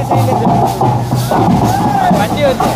வண்டி வந்து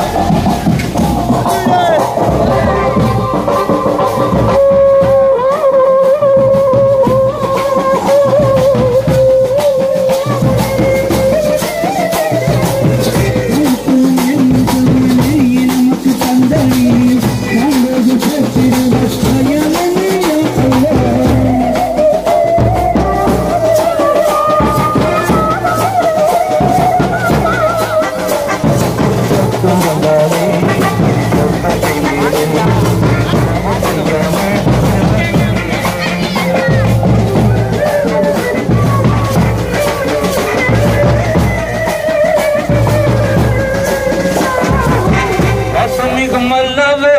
அசமிகம் அல்லவே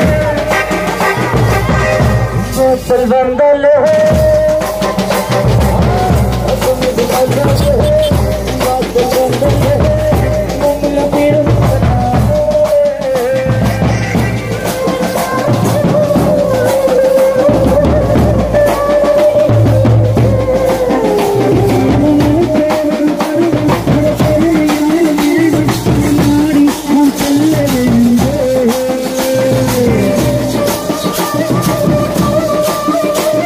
சோத்தல் வந்தலே Thank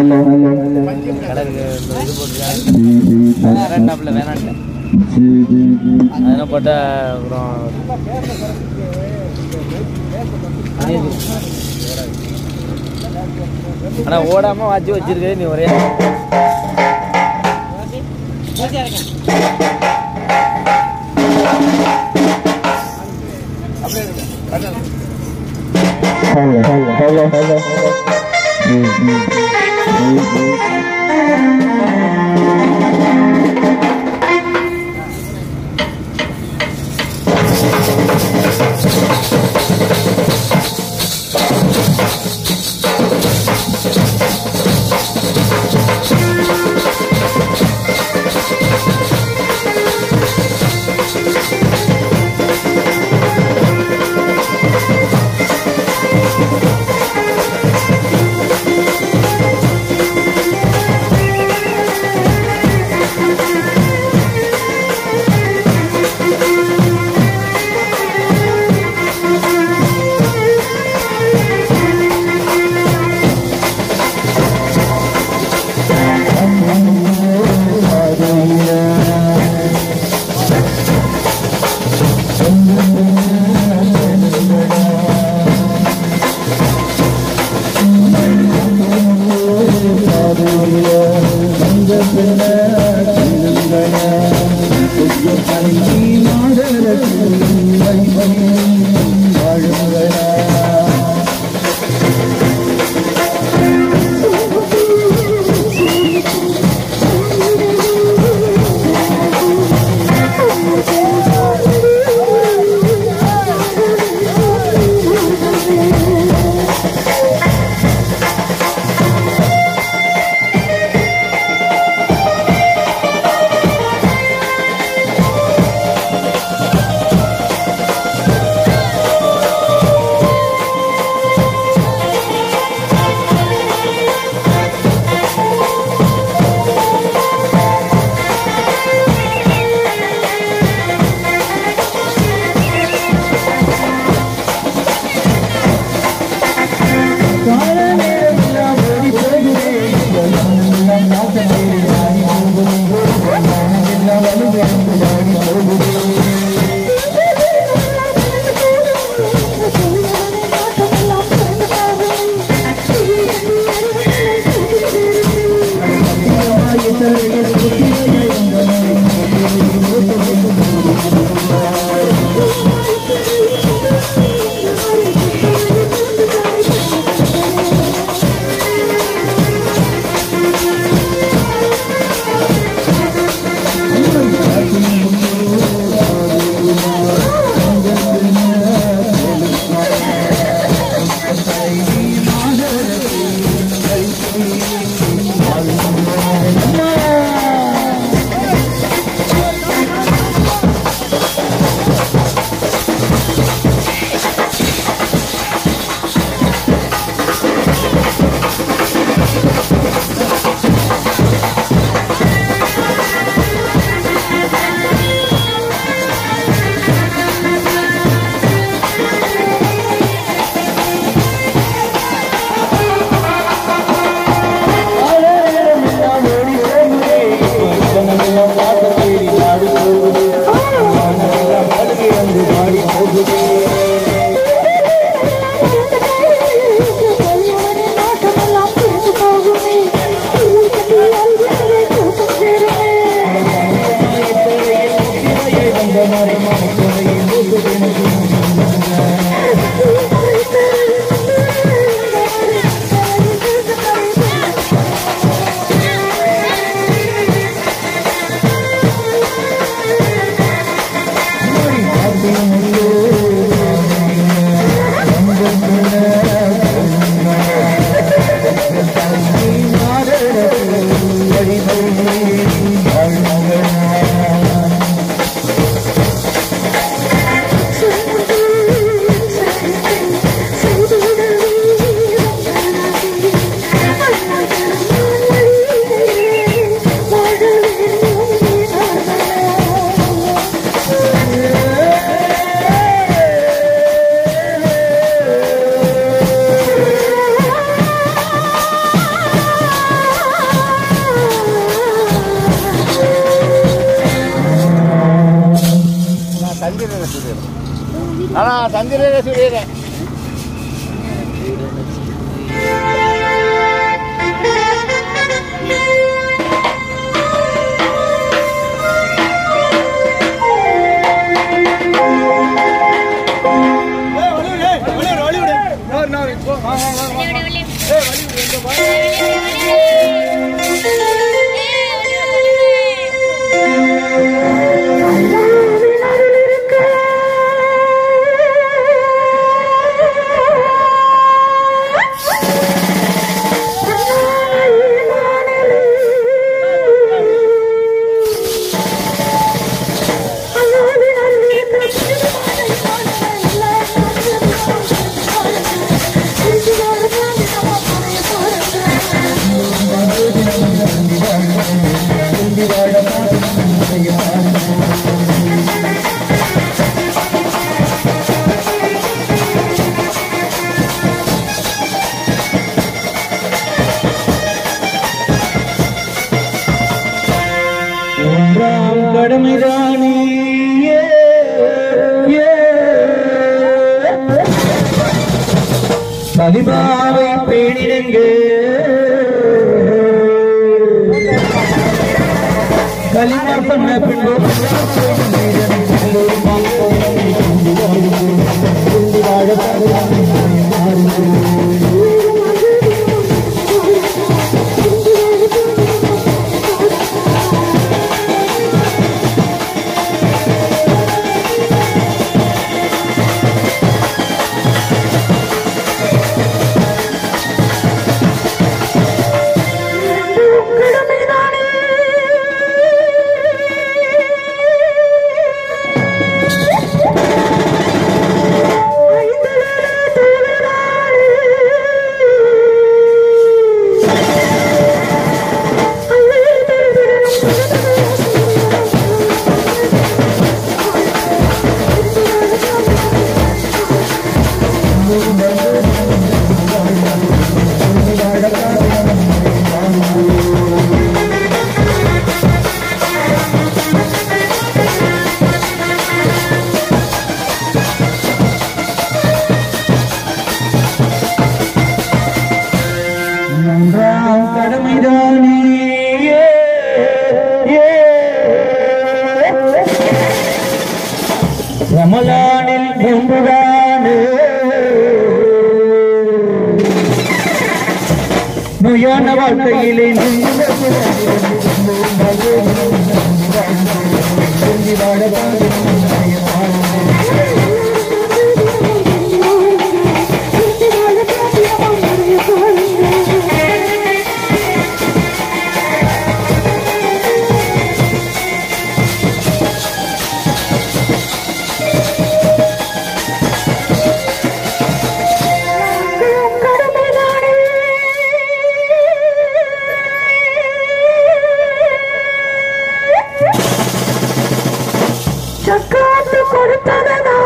கலருக்கு இந்த இது போட்டுருக்காங்க ரெண்டாப்புல வேணான்ட்டேன் அதெல்லாம் போட்டா அப்புறம் ஆனா ஓடாம வாட்சி வச்சிருக்க நீ ஒரே ஆ சந்திரனை சொல்லிடுறேன் ஆனால் சந்திரனை சொல்லிடுறேன் ஒன்றாம் கடமைதானே ஏ, ஏ. பதிபாவை பேணிடுங்க களிமா சொன்ன பின்பு ஒன்றாம் கடமைதானே ஏ, ஏ. ரமலானில் ஒன்றுதானே நோயான வாழ்க்கையிலே சக்காத்து கொடுத்ததனா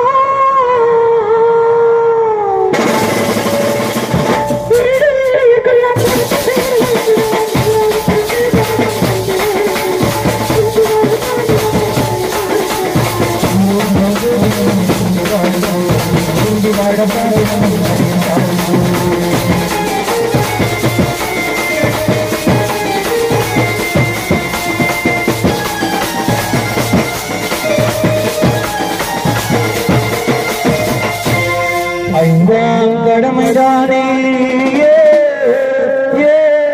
ஐந்தாம் கடமைதானே ஏ, ஏ.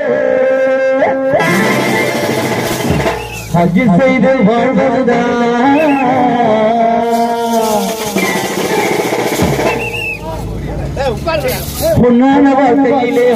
ஹஜ் செய்து வாழ்வதுதான் பொன்னான வாழ்க்கையிலே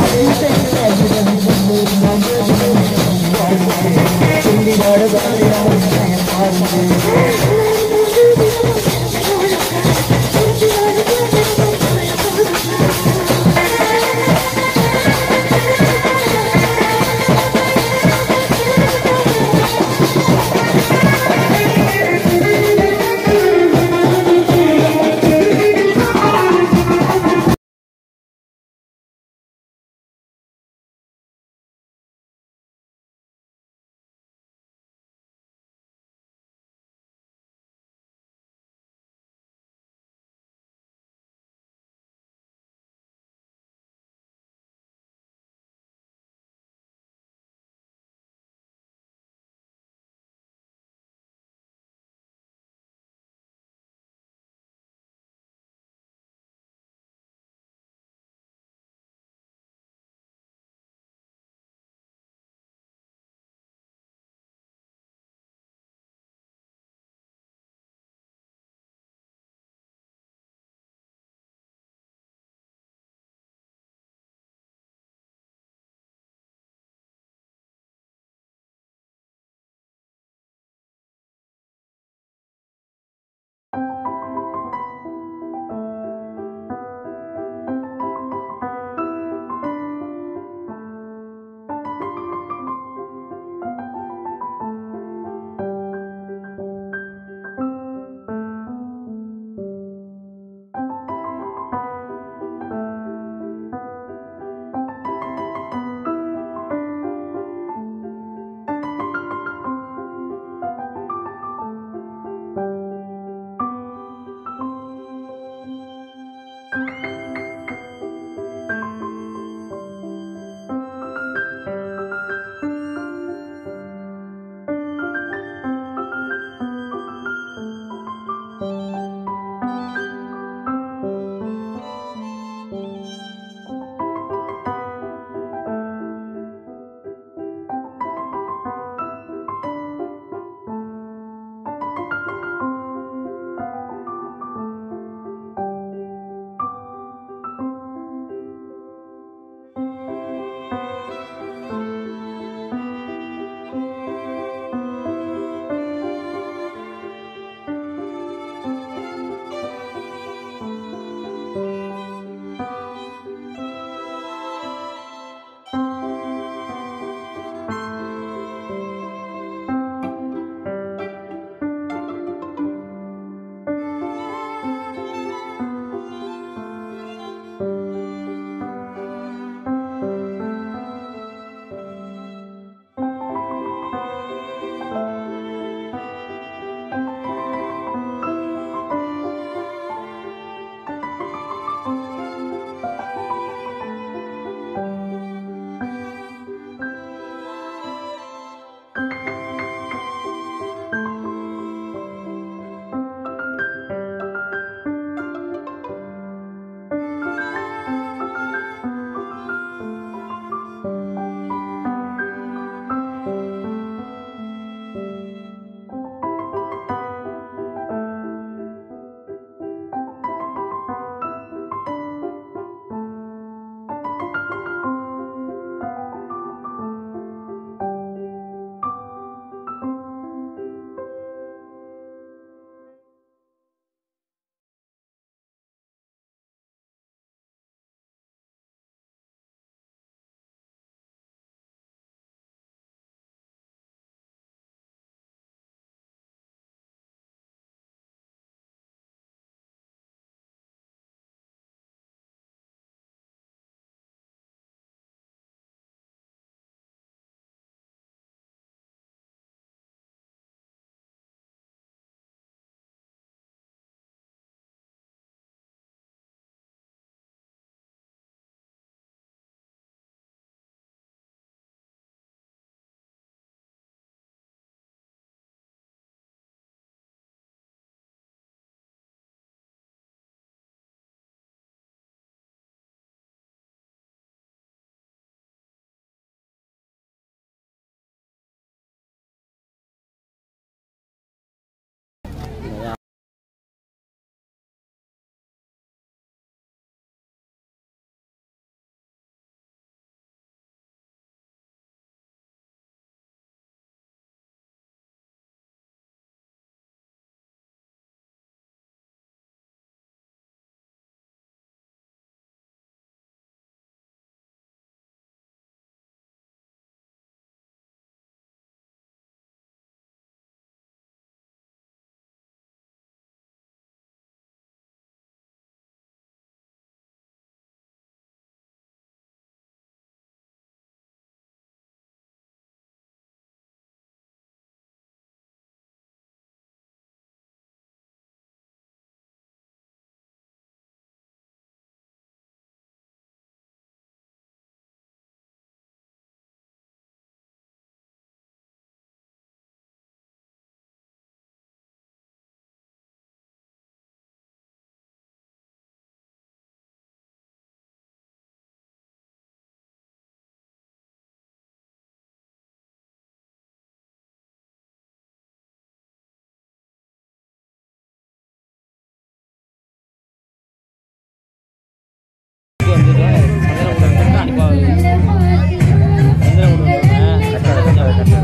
வந்துட்டு சந்திரன் விடுங்க அனுப்பி சந்திரன் விடுங்க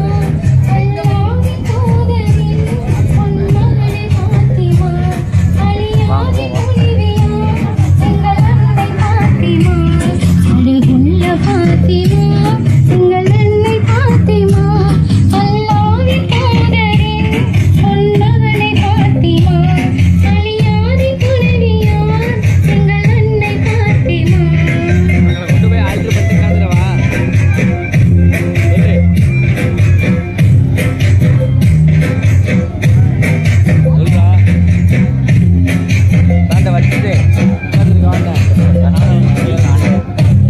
எங்களை கொண்டு போய் ஆயிரத்தி பத்து காத்துறவா சொல்லு சொல்றா தாண்ட வச்சுட்டு உட்காந்துருக்க வாங்க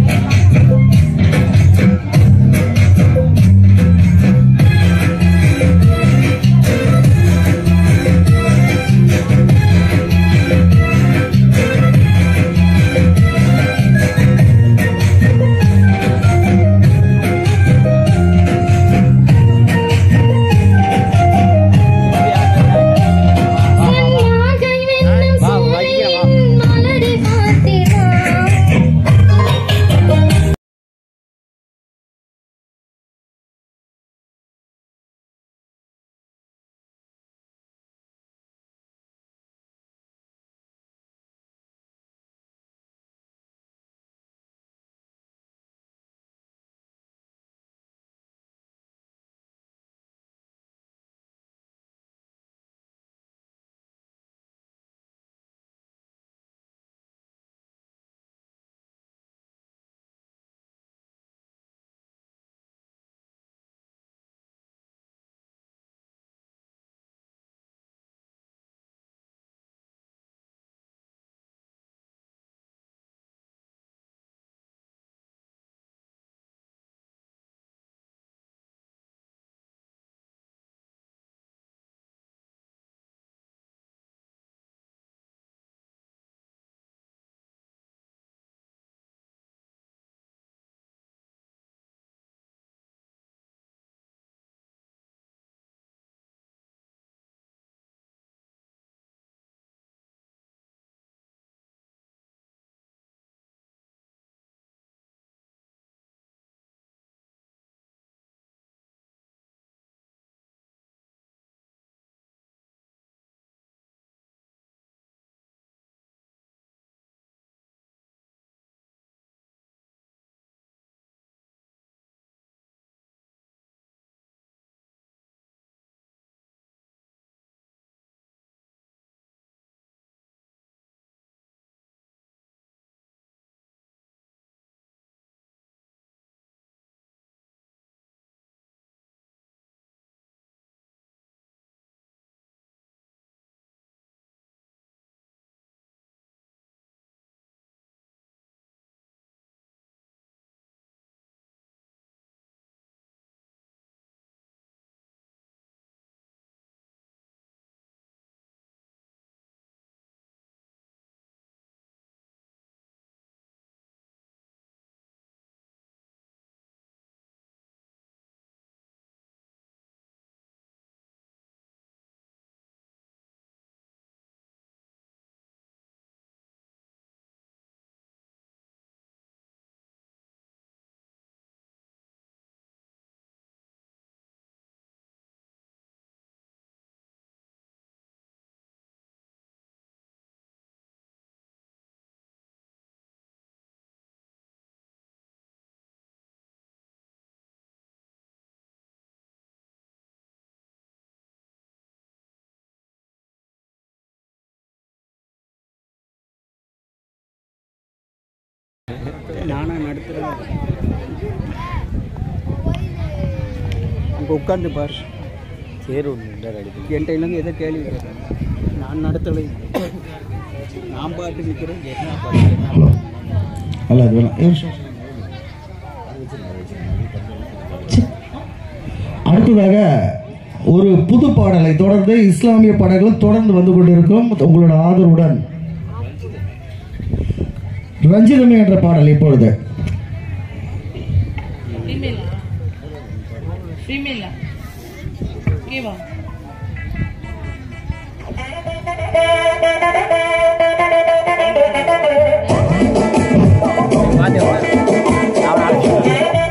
நானா நடத்துகிறேன் அங்கே உட்காந்து பாரு சரி ஒன்று அடிப்பீங்க என்கிட்ட இல்லைங்க எதோ கேள்வி கேட்குறேன் நான் நடத்தலை நான் பாட்டு நிற்கிறேன் என்ன பாட்டு அல்ல அது வேணாம் ஏ, ஷோ. ச்சே. அடுத்ததாக ஒரு புது பாடலை தொடர்ந்து இஸ்லாமிய பாடல்கள் தொடர்ந்து வந்து கொண்டிருக்கும் உங்களோட ஆதரவுடன் ரஞ்சிதமே என்ற பாடல் இப்பொழுது Female. Female. Okay ba? ஆ மாற்றி அவனை அழைச்சிட்டு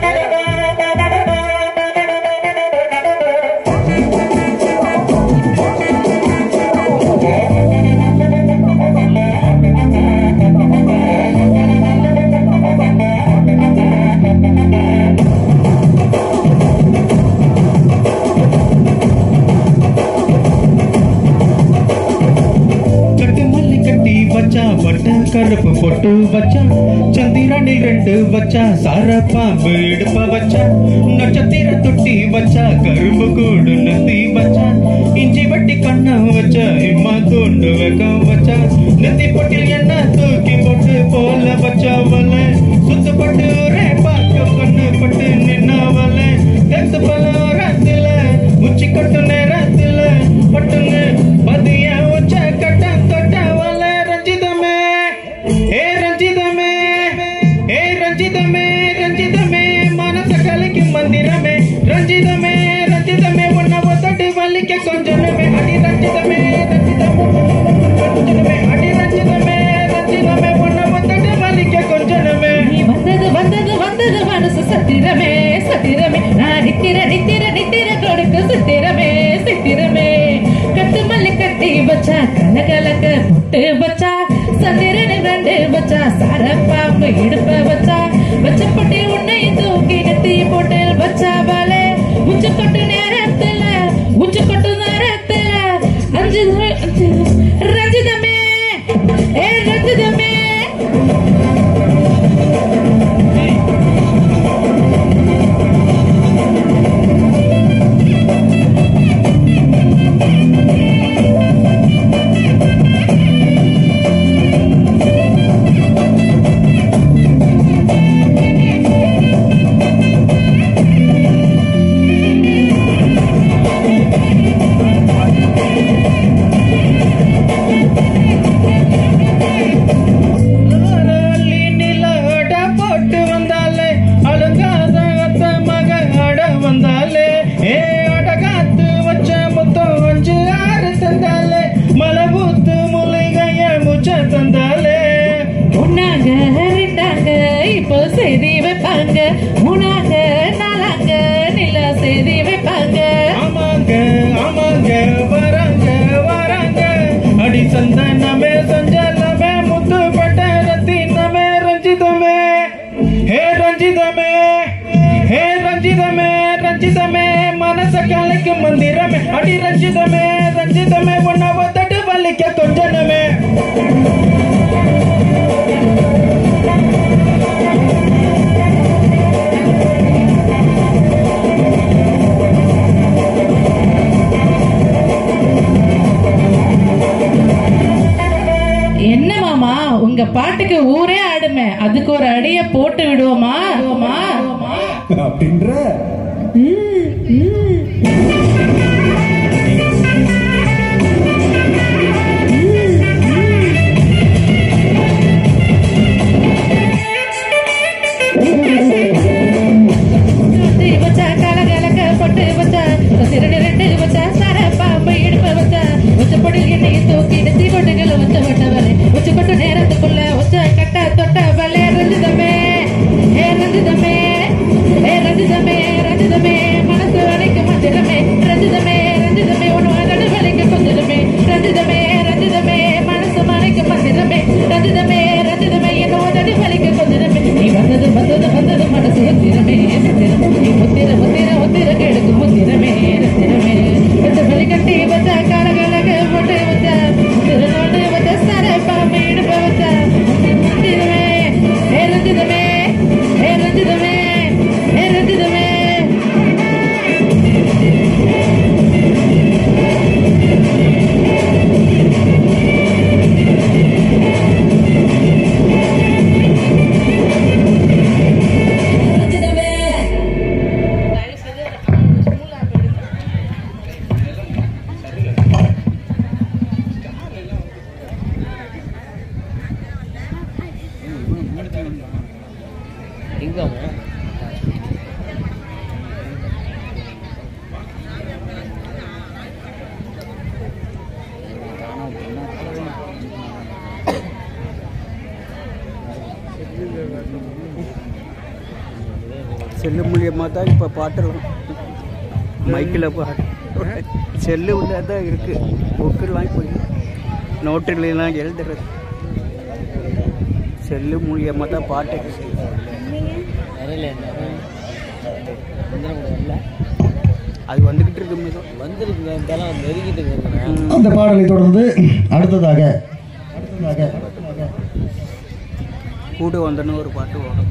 கட்டு மல்லி கட்டி வச்சா வட்ட கருப்பு பொட்டு வச்சா சந்திரனில் ரெண்டு வச்சா சார பாம்பு இடுப்ப வச்சா நட்சத்திர தொட்டி வச்சா கரும்பு கூடு நந்தி வச்சா இஞ்சி வட்டி கண்ண வச்சா இம்மா தூண்டு வைக்க வச்சா நந்தி பொட்டில் என்ன தூக்கி போட்டு போல வச்சா வல சுத்து பட்டு ஒரே பார்க்க கண்ணு பட்டு நின்னவல தெத்து பலோரத்துல உச்சி கட்டு நேரத்துல பட்டுன்னு பதிய உச்ச கட்ட தொட்டவல ரஞ்சிதமே ஏ ரஞ்சிதமே ஏ ரஞ்சிதமே ரஞ்சிதமே மனச கலைக்கு மந்திரமே ரஞ்சிதமே ரஞ்சிதமே உன்ன ஒத்தட்டு வலிக்க கொஞ்சமே அடி ரஞ்சிதமே ரஞ்சிதமே கொஞ்சமே அடி ரஞ்சிதமே ரஞ்சிதமே உன்ன ஒத்தட்டு வலிக்க கொஞ்சமே நீ வந்தது வந்தது வந்தது மனசு சத்திரமே சத்திரமே நான் நித்திர நித்திர நித்திர கொடுக்கு சித்திரமே சித்திரமே கட்டு மல்லி கட்டி வச்சா கல கலக்க பொட்டு வச்சா சந்திரன் ரெண்டு வச்சா சர பாம்பு இடுப்ப வச்சா வச்ச பொட்டி உன்னை தூக்கி நெத்தி போட்டு வச்சா பாலே உச்சு கொட்டு நேரத்துல உச்சு கொட்டு நேரத்துல அஞ்சு அஞ்சு ரஞ்சிதமே ஏ ரஞ்சிதமே அள்ளி நிலவட போட்டு வந்தாலே அழுங்காத அத்த மக அட வந்தாலே ஏ அடகாத்து வச்ச முத்தம் அஞ்சு ஆறு தந்தாலே மலை பூத்து முளைகைய முச்ச தந்தாலே ஒன்னாங்க ரெண்டாங்க இப்போ செய்தி வைப்பாங்க மூணாங்க நாலாங்க நில செய்தி வைப்பாங்க ஆமாங்க ஆமாங்க வராங்க வராங்க அடி சந்தனமே சஞ்சலமே முத்து பட்ட ரத்தினமே ரஞ்சிதமே ஹே ரஞ்சிதமே ஹே ரஞ்சிதமே ரஞ்சிதமே மனச கலைக்கு மந்திரமே அடி ரஞ்சிதமே ரஞ்சிதமே உன்ன தட்டு வலிக்க கொஞ்சனமே என்ன மாமா உங்க பாட்டுக்கு ஊரே ஆடுமே அதுக்கு ஒரு அடிய போட்டு விடுவோமா விடுவோமா? அப்படின்ற சுத்தி வச்சா கலகலக்க பொட்டு வச்சா சிறடு ரெண்டு வச்சா சர பாம்பு இடுப்ப வச்சா உச்ச பொடில் எண்ணெயை தூக்கி நெத்தி பொட்டுகள் உச்ச விட்டவரே உச்ச கொட்டு நேரத்துக்குள்ள உச்ச கட்ட தொட்ட வலே ரஞ்சிதமே ஏ செல்லு மூலியமாக தான் இப்போ பாட்டுறோம் மைக்கில் பாட்டு செல்லு உள்ள தான் இருக்குது புக்கெல்லாம் போய் நோட்டுலாம் எழுதுறது செல்லு மூலியமாக தான் பாட்டு அது வந்துக்கிட்டு இருக்கு மிக வந்துருக்குங்க இதெல்லாம் நெருங்கிட்டு இருக்குங்க அந்த பாடலை தொடர்ந்து அடுத்ததாக அடுத்ததாக கூட வந்தன்னு ஒரு பாட்டு ஓடும்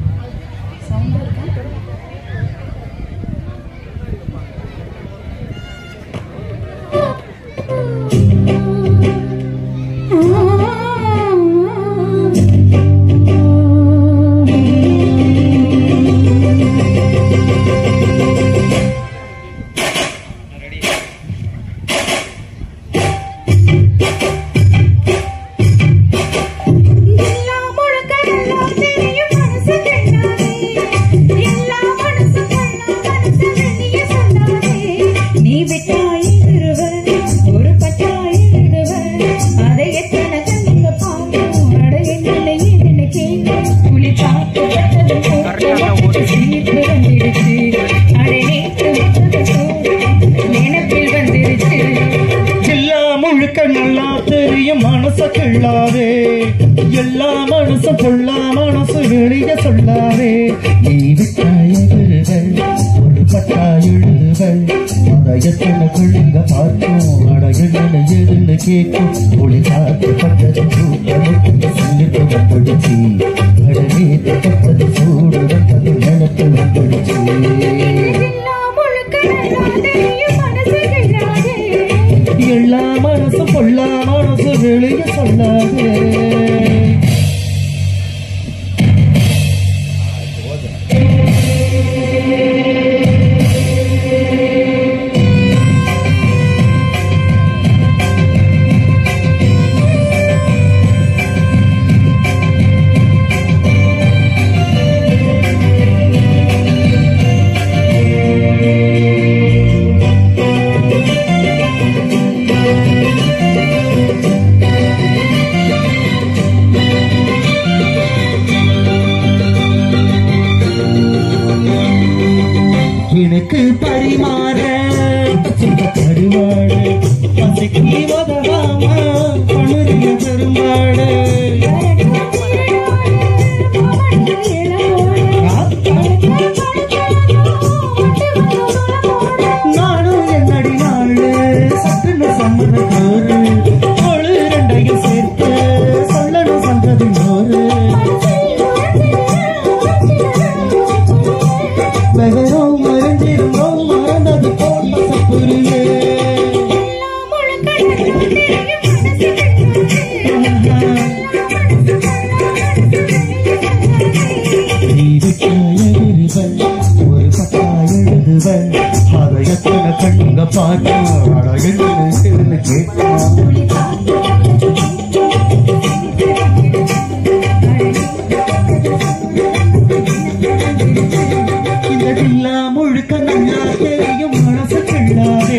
எல்லா முழக்கெல்லாம் தெரியும் மனசு கண்ணாடி எல்லா மனசு கண்ணா மனசு வெளிய சொன்னாதே நீ விட்டாய் இருவர் ஒரு பட்டாய் எழுதுவர் அதை எத்தனை கண்ணுங்க பார்க்கும் அட என்னை என்ன கேட்கும் புலி பார்த்து பட்டது போட்டு சிரிப்பு வந்துடுச்சு அடே நேற்று விட்டது சோறு நினைப்பில் வந்துருச்சு எல்லா முழுக்க நல்லா தெரியும் மனச கிள்ளாதே எல்லா மனசு பொல்லா மனசு வெளிய சொல்லாதே நீ விட்டாய விருகள் ஒரு பட்டாய் எழுதுகள் அதை எத்தனை கொள்ளுங்க பார்க்கும் அட என்ன எதுன்னு கேட்கும் ஒளி பார்த்து பட்டது சூடு சிலிப்பு வந்துடுச்சு அட நேற்று பட்டது சூடு வந்தது நினைப்பு வந்துடுச்சு எல்லா முழுக்கெல்லாம் தெரியும் மனசு கண்ணாடி எல்லா மனசு பொல்லா மனசு வெளிய சொல்லாதே எனக்கு பரிமாற சுத்த கருவாடு பசிக்கு உதவாம பணுறிய பெருமாடு நானும் என்னடி நாளு சட்டுன்னு சம்மத கோரு கோளு ரெண்டையும் சேர்த்து சொல்லணும் சந்ததி நோரு வெவரும் மறைஞ்சிருந்தோம் மறந்தது போல் பசப்புரியே ஒரு பட்டாய் எழுதுவன் அதை எத்தனை கண்ணுங்க பார்க்கும் அழகு கேட்கும் இந்த வில்லா முழுக்க நல்லா தெரியும் மனசு கிள்ளாதே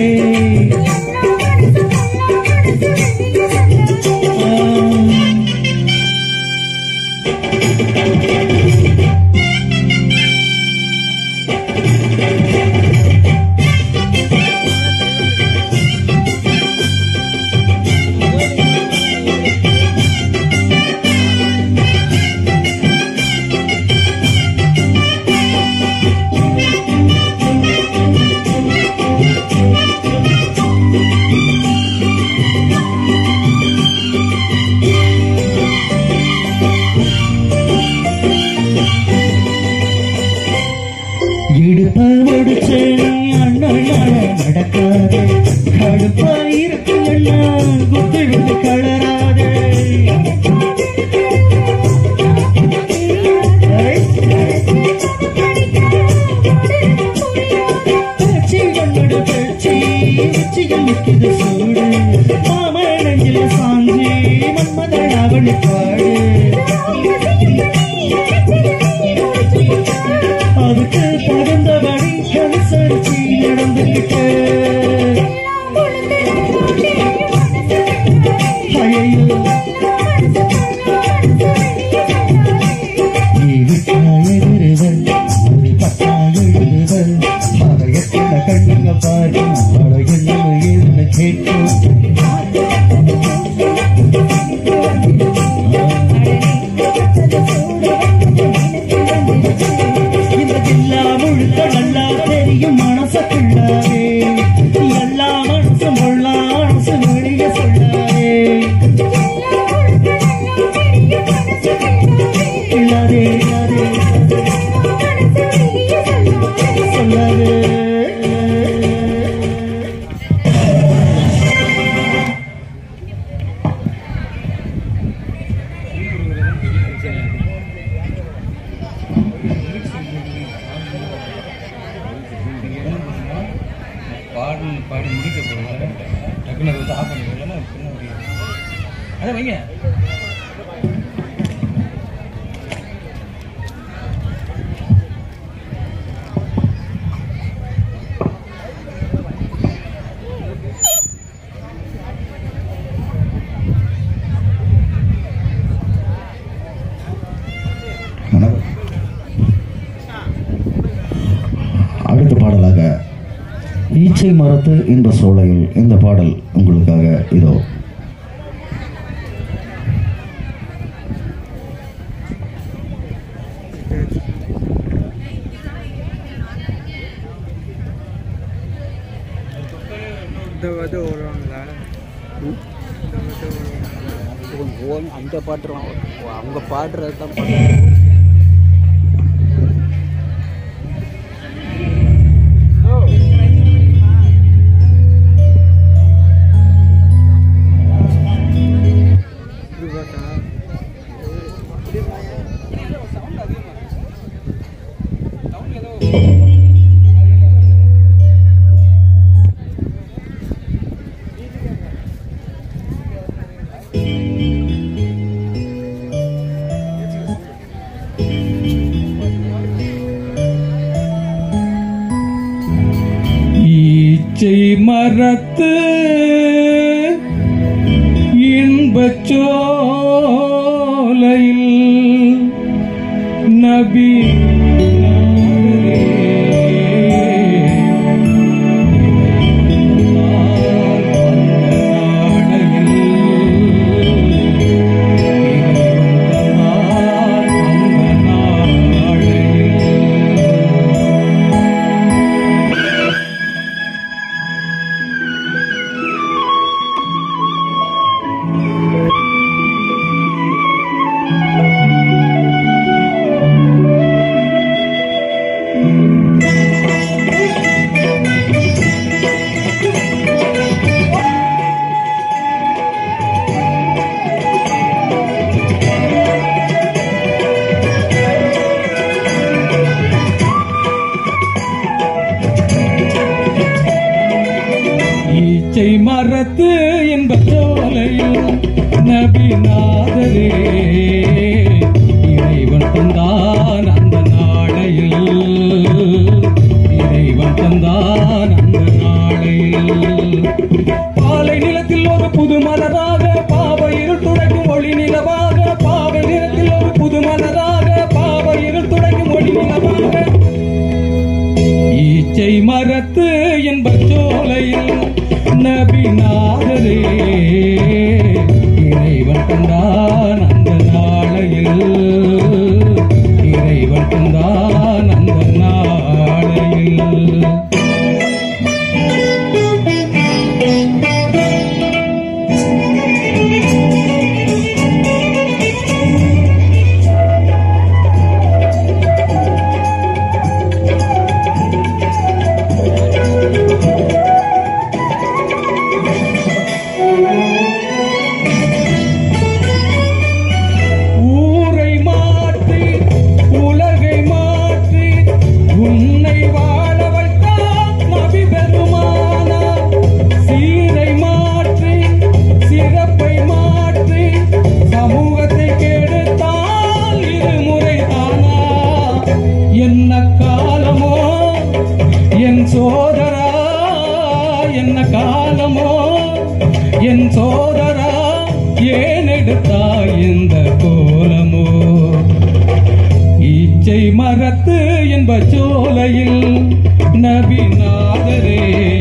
இடுப்ப முடிச்சு அண்ணன் நடக்காது கடுப்பா இருக்கு அண்ணா குத்து விட்டு கலராது பேச்சு கண்ணோட பேச்சு உச்சியில் நிற்குது சூடு மாம நெஞ்சில சாஞ்சி மன்மதன் அவனி பாடு அதுக்கு தகுந்தபடி அனுசரிச்சு நடந்துகிட்டு ஐயோ நீ விட்டாய விருவன் ஒரு பட்டாய வெடிக்க போகுது டக்குன்னு அதை வந்து ஆஃப் பண்ணிடுங்களா பின்னாடி அதை வைங்க வணக்கம். அடுத்த பாடலாக ஈச்சை மரத்து இன்ப சோலையில் இந்த பாடல் உங்களுக்காக இதோ ஓன் அந்த பாட்டுலாம் அவங்க பாடுறது தான் ஈச்சை மரத்து இன்பச் சோலையில் நபி ஈச்சை மரத்து இன்பச் சோலையில் நபி நாதரே இறைவன் தந்தான் அந்த நாளையில் இறைவன் தந்தான் அந்த நாளையில் பாலை நிலத்தில் ஒரு புது மலராக பாவ இருள் துடைக்கும் ஒளி நிலவாக பாவை நிலத்தில் ஒரு புது மலராக பாவ இருள் துடைக்கும் ஒளி நிலவாக ஈச்சை மரத்து என்பச் சோலையில் நபி நாதரே இறைவன் தந்தான் அந்த நாளையில் இறைவன் தந்தான் அந்த நாளையில் ஊரை மாற்றி உலகை மாற்றி உன்னை வாழ வைத்தான் நபி பெருமானா சீரை மாற்றி சிறப்பை மாற்றி சமூகத்தை கெடுத்தால் இருமுறை தானா என்ன காலமோ என் சோதரா என்ன காலமோ என் சோதரா ஏன் எடுத்தாய் இந்த கோலமோ ஈச்சை மரத்து என்ப சோலையில் நபி நாதரே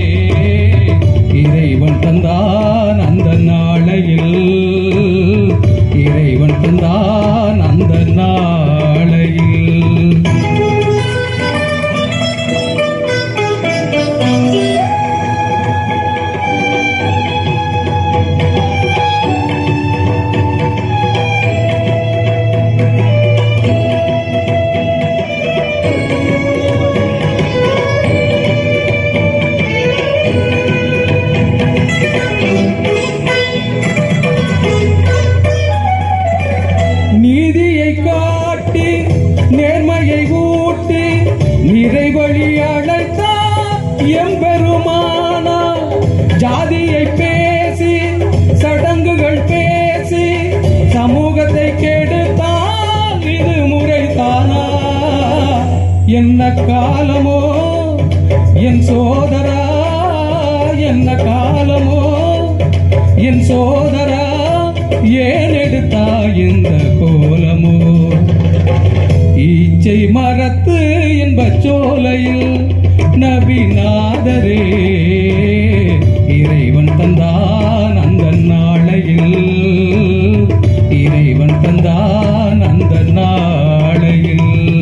இறைவன் தந்தான் அந்த நாளையில் இறைவன் தந்தான் அந்த நாளையில் ஜாதியை பேசி சடங்குகள் பேசி சமூகத்தை கெடுத்தான் இது முறைதானா என்ன காலமோ என் சோதரா என்ன காலமோ என் சோதரா ஏன் எடுத்தா இந்த கோலமோ ஈச்சை மரத்து என்பச் சோலையில் நபிநாதரே இறைவன் தந்தான் அந்த நாளையில் இறைவன் தந்தான் அந்த நாளையில்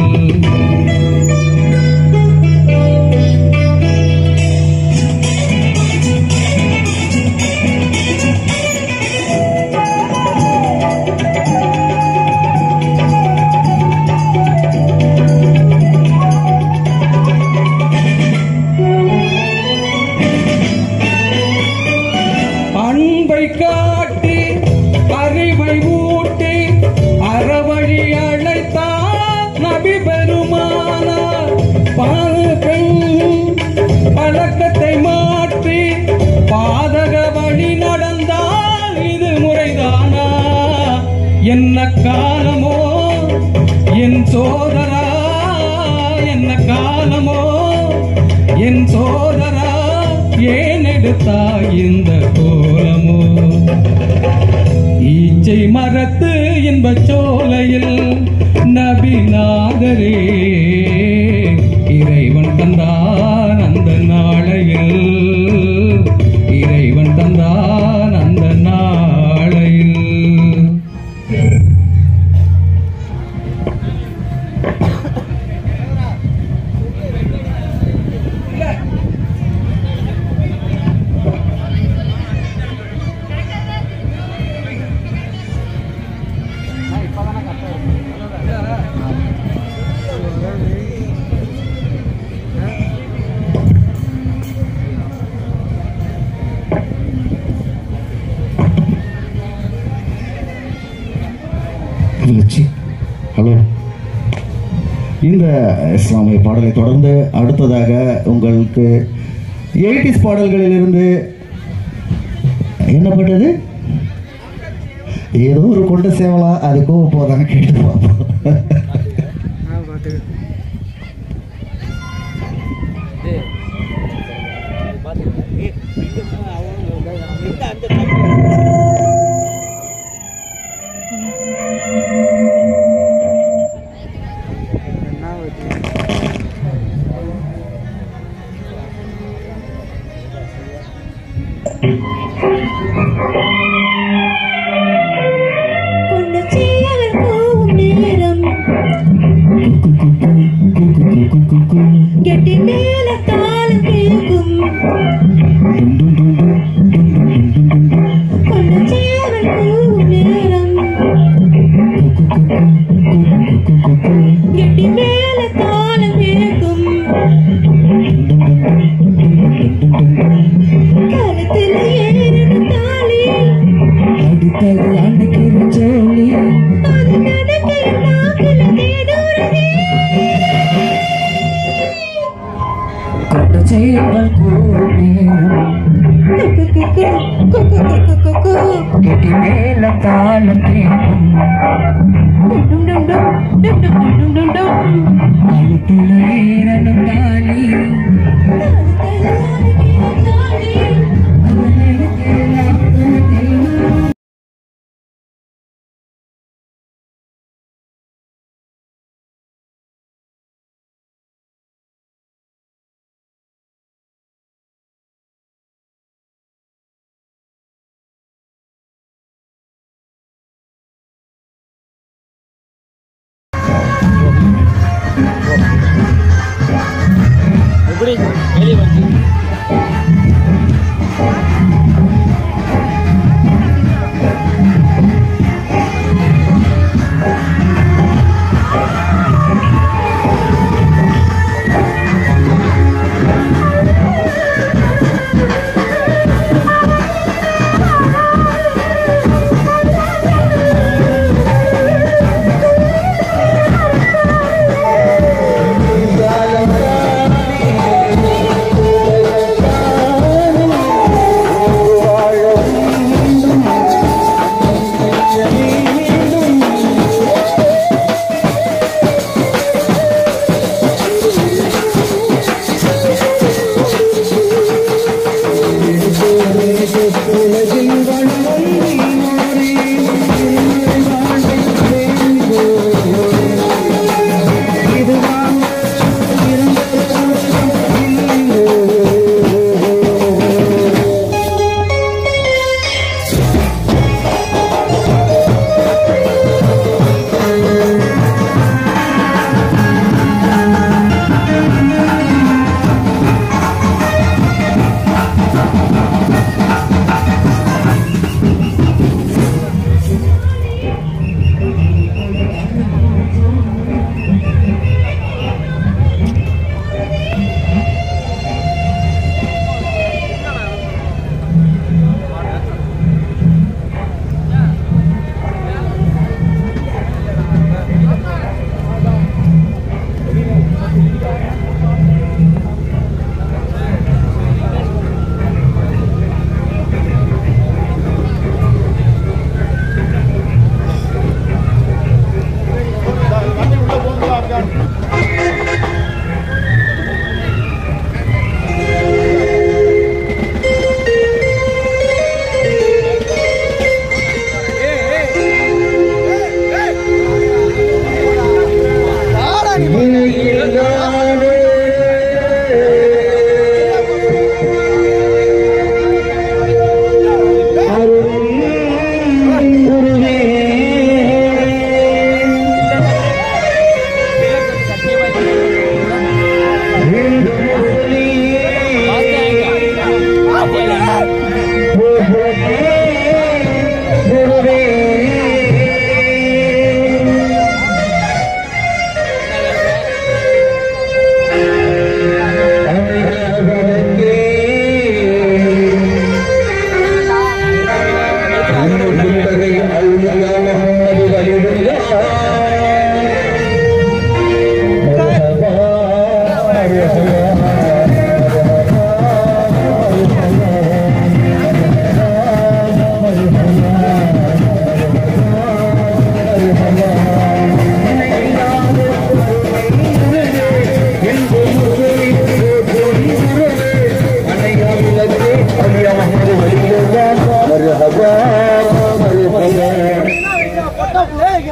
அன்பை காட்டி அறிவை ஊட்டி அறவழி அழைத்தார் நபி பெருமானார் பாரு பெண் பழக்கத்தை மாற்றி பாதக வழி நடந்தால் இது முறைதானா என்ன காலமோ என் சோதரா என்ன காலமோ என் சோதரா ஏன் எடுத்தா இந்த கோலமோ ஈச்சை மரத்து இன்பச் சோலையில் நபிநாதரே இறைவன் தந்தான் அந்த நாளையில் இறைவன் தந்தான் அந்த நாளையில் லட்சி ஹலோ இந்த இஸ்லாமிய பாடலை தொடர்ந்து அடுத்ததாக உங்களுக்கு எயிட்டிஸ் பாடல்களிலிருந்து என்ன பட்டது ஏதோ ஒரு கொண்ட சேவலா அது கோவ போதாங்க கேட்டு பார்ப்போம் கொண்ட சீயவர் போகும் நேரம் கெட்டி மேல தாளம் கேட்கும் கொண்ட சீயவர் போகும் நேரம் கெட்டி மேல தாளம் கேட்கும் கழுத்துல ஏறணும் தாலி அடித்தது அடிக்கிற ஜோலி அது நடக்கையில் நாக்குல தேடுறதே கொண்ட சேவல் கூறும் கெட்டி மேல தாளம் கேட்கும் கழுத்துல ஏறணும் தாலி எப்படி வெளியே வந்து Thank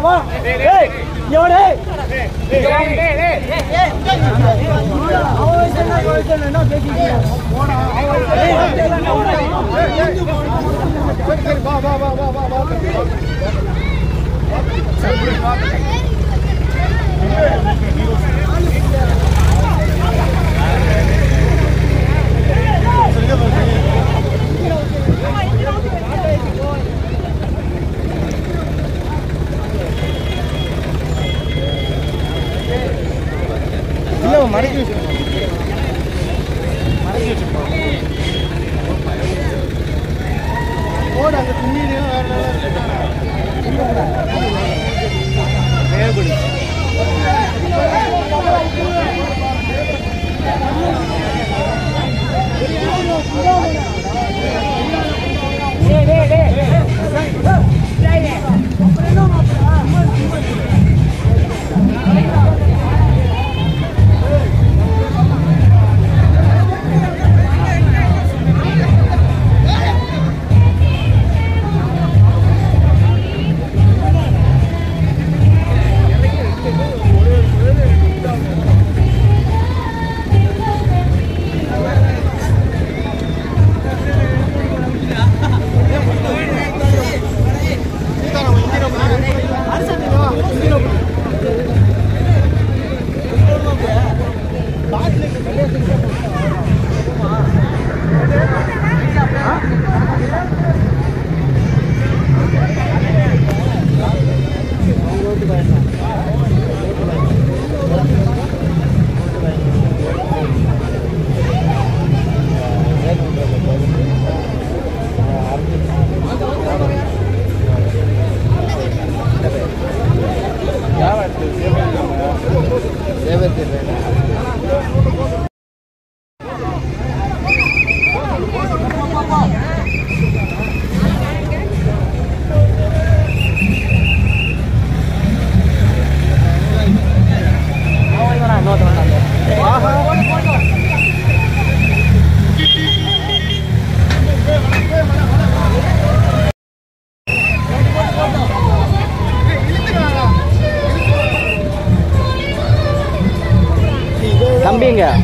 தம்பிங்க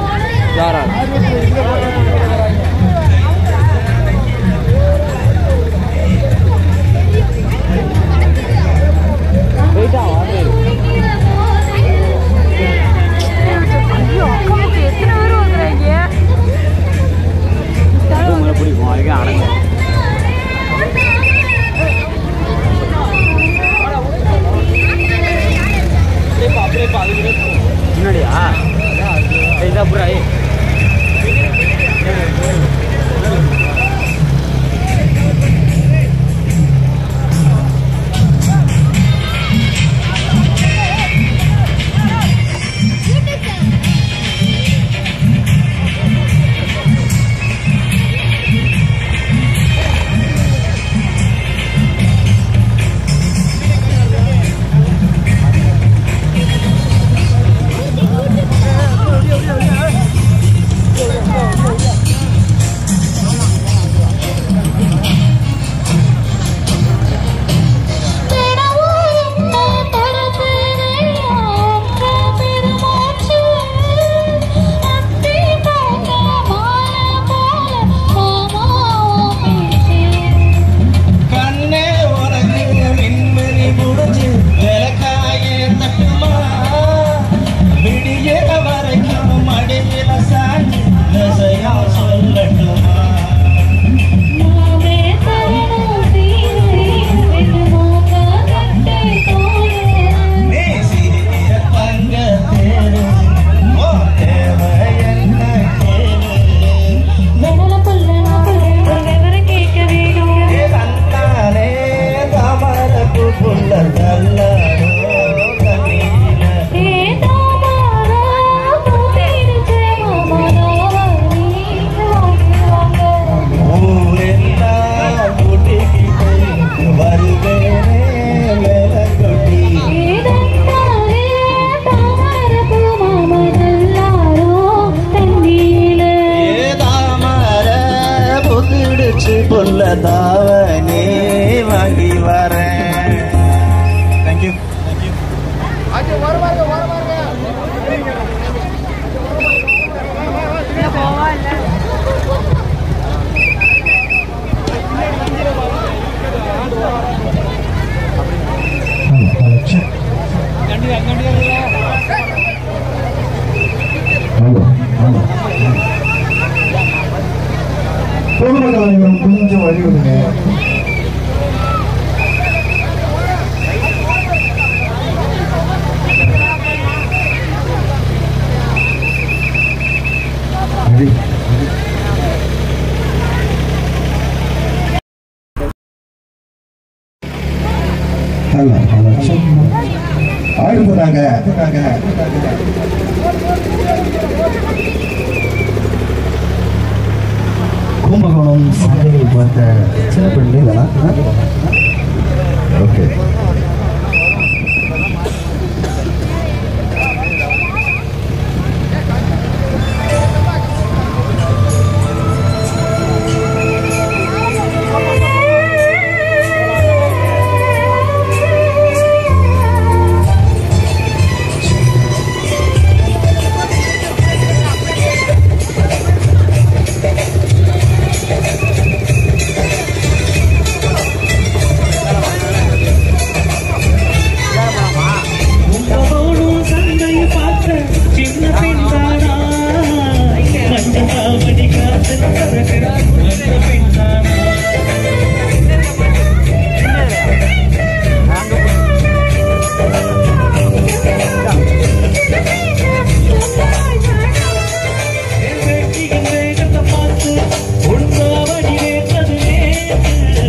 யாரா பிடிக்கும் அதுக்கு அடங்க முன்னாடியா இதா புறா கண்ணே உனக்கு மின்மணி முடிஞ்சு விளக்காய தட்டுமா விடிய வரைக்கும் மடியில சாஞ்சி நசையா சொல்லட்டுமா நீ சிறிய தங்க தேரு ஓ தேவை என்ன கேளு தன்னாலே தாமரப்பு புள்ள தள்ளாடோ தண்ணியில ஊரெல்லாம் கூட்டிக்கிட்டு வருவேனே மேலங்கொட்டி ஏதாமர புதிடுச்சு புள்ள தாவனே வாங்கி வரேன் பொதுமக்கள் அனைவரும் கொஞ்சம் வழி விடுங்க வழி. ஹலோ ஹலோ அடுத்ததாக கும்பகோணம் சந்தையை பார்த்த சின்ன பெண் இதெல்லாம் ஓகே கும்பகோணம் சந்தையை பார்த்த சின்ன பெண்தானா மஞ்சள் காவடி காத்தில் பறக்கிற அந்த பெண்தானா என் வேட்டியின் வேகத்தை பார்த்து உன் காவடி வேண்டது நேற்று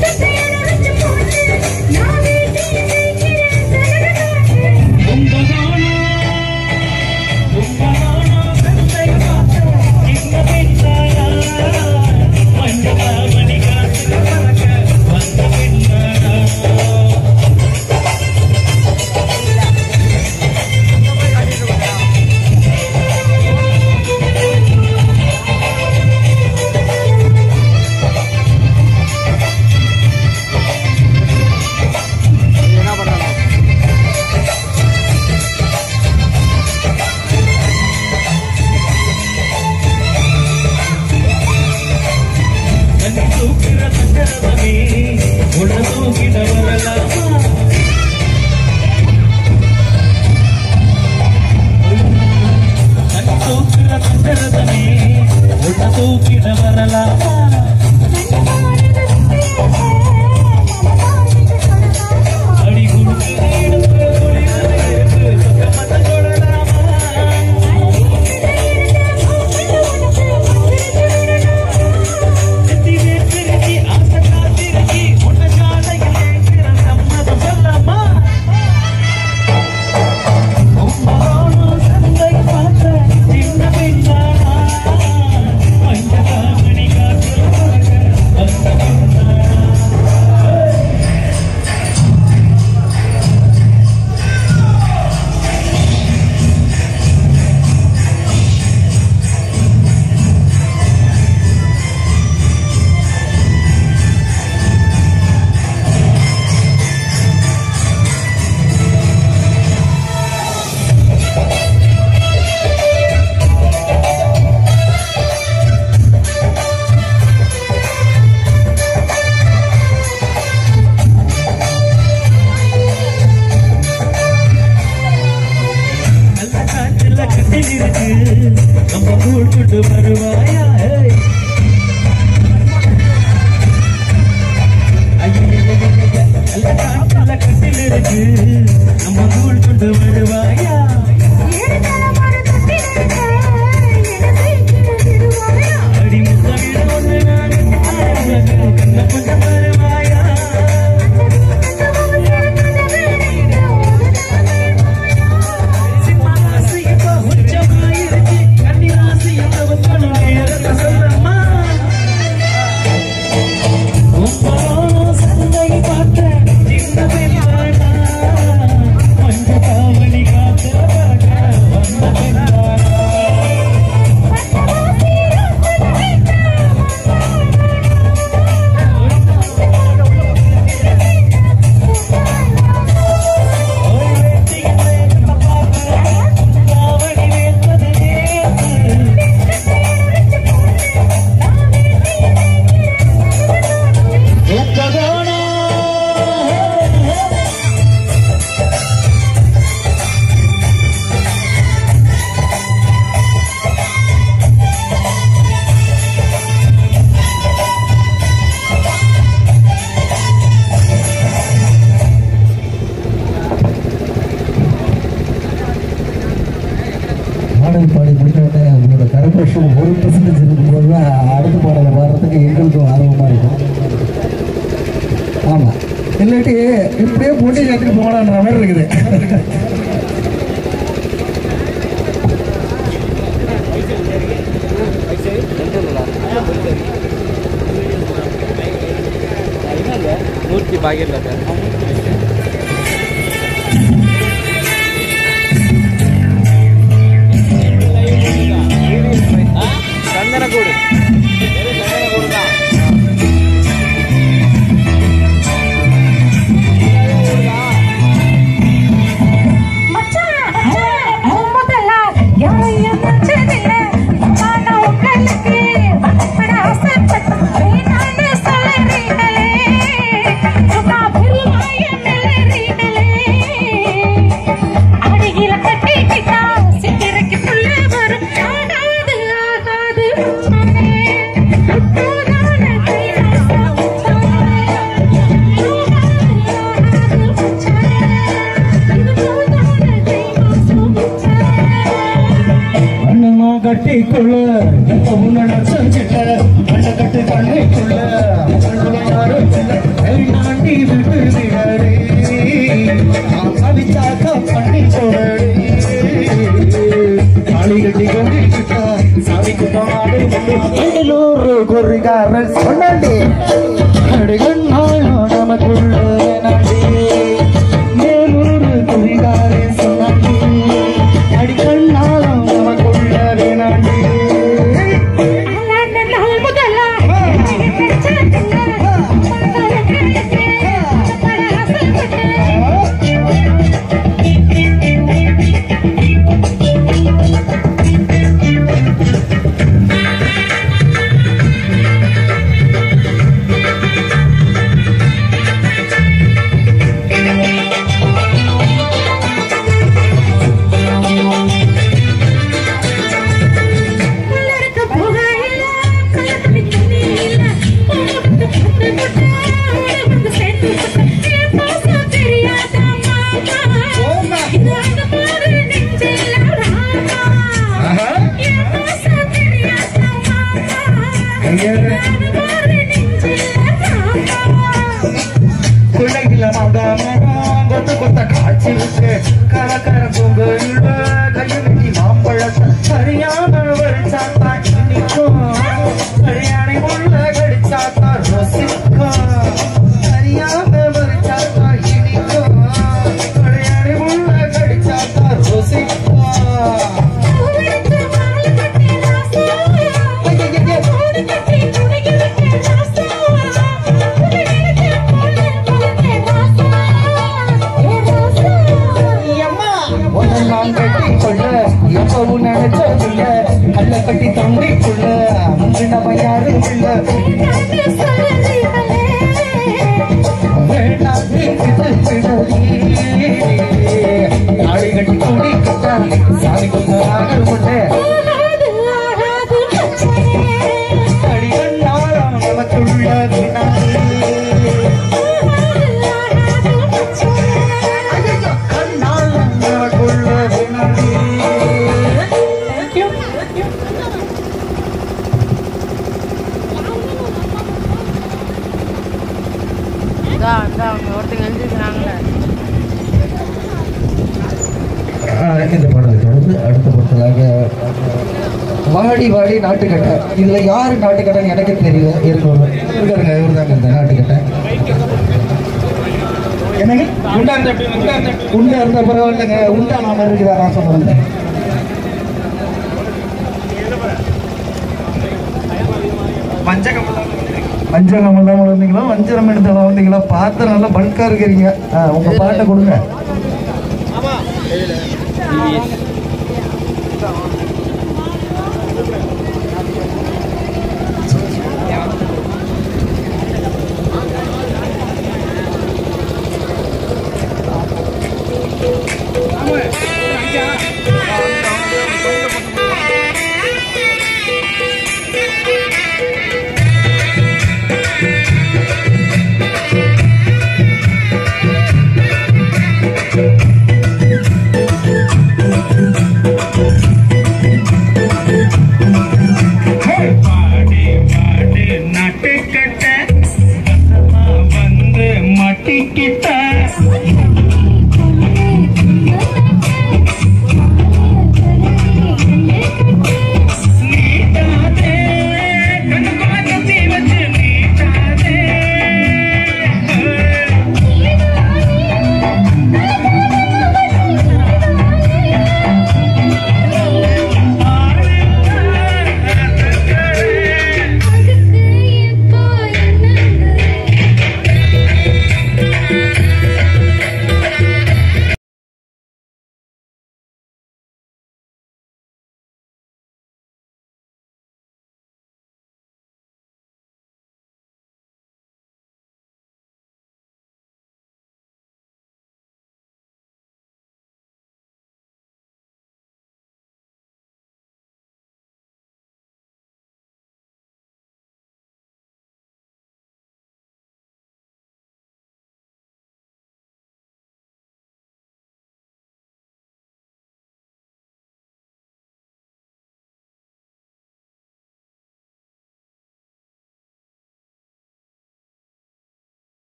தூக்கிற சங்கரதமே உன்னை தூக்கிட வரலாமா தூக்கிற சங்கரதமே உன்னை தூக்கிட வரலாமா அடி குடுக்கிற இடத்துல குளிரது இருக்கு சொக்கமத்த சொல்லலாமா நெத்தி வேர்த்திருக்கி, ஆசை காத்திருக்கி, உன்னை ஜாடையில் ஏற்கிற சம்மதம் சொல்லமா? கும்பகோணம் சந்தை பார்த்த சின்ன பெண்ணானா, மஞ்சள் காவடி காற்றில் பறக்க இப்படியே போட்டு எடுத்துட்டு போகலான்ற மாதிரி இருக்குது மூர்த்தி பாக்கெட்ல சந்தனக்கூடு சந்தனக்கூடு தான் அண்ணமா கட்டிக்குள்ள உன்னோட செஞ்சிட்ட அண்ண கட்டு கண்ணிக்குள்ள அண்ணனை யாரும் இல்ல. கை நாண்டி விட்டு விடறே அவிச்சாக்க பண்ணி போடறே காளி கட்டி கொண்டிருக்கா சாமி குத்தமாடு எல்லூர் குறிகாரன் சொன்னாண்டி அடுகண்ணாயோ நமக்குள்ள நாண்டி மேலூர் குறிகாரன் சொன்னாண்டி அடிக்கண்ணாலும் நமக்குள்ள வேணாண்டி பிள்ளைகள கொத்த கொத்த காட்சி விட்டு கலக்கர பொங்கல் கையை வெட்டி மாம்பழத்தை சரியான வரிச்சாத்தா இன்னிக்கும் சரியான உள்ள கடிச்சாத்தா ருசிக்கும் சரியான வரிச்சாத்தா இனிக்கும் சரியான உள்ள கடிச்சாத்தா ருசிக்கும் உடலாம் கட்டி கொள்ள எப்பவும் நினைச்சதில்ல கல்ல கட்டி தொண்டிக்குள்ள நம்ம யாரும் இல்ல வேண்டாம் நீ இது விடறி. தாலி கட்டி கூடி கட்ட சாமி கொஞ்சம் நாகர் கொண்டு அடிகண்ணாரம் நமக்குள்ள வினாடி கண்ணாலம் நமக்குள்ள வினாடி ஒருத்தங்க எழுதிக்கிறாங்களே ஆஹ் இந்த பாடலை தொடர்ந்து அடுத்த பொறுத்ததாக வாடி வாடி நாட்டுக்கட்டை இதுல யாரு நாட்டுக்கட்டைன்னு எனக்கு தெரியும் இருக்கவங்க இருக்காருங்க இவர் தாங்க இந்த நாட்டுக்கட்டை என்னங்க உண்டா இருந்த உண்டா இருந்த பரவாயில்லைங்க உண்டா நாம இருக்குதா நான் சொல்றேன் வஞ்சகம் இல்லாமல் வந்தீங்களா வஞ்சரம் எடுத்தாலும் வந்தீங்களா பார்த்து நல்லா பல்கா இருக்கிறீங்க ஆ, உங்க பாட்டை கொடுங்க பாடி பாடி நட்டுக்கட்ட வந்து மாட்டிக்கிட்ட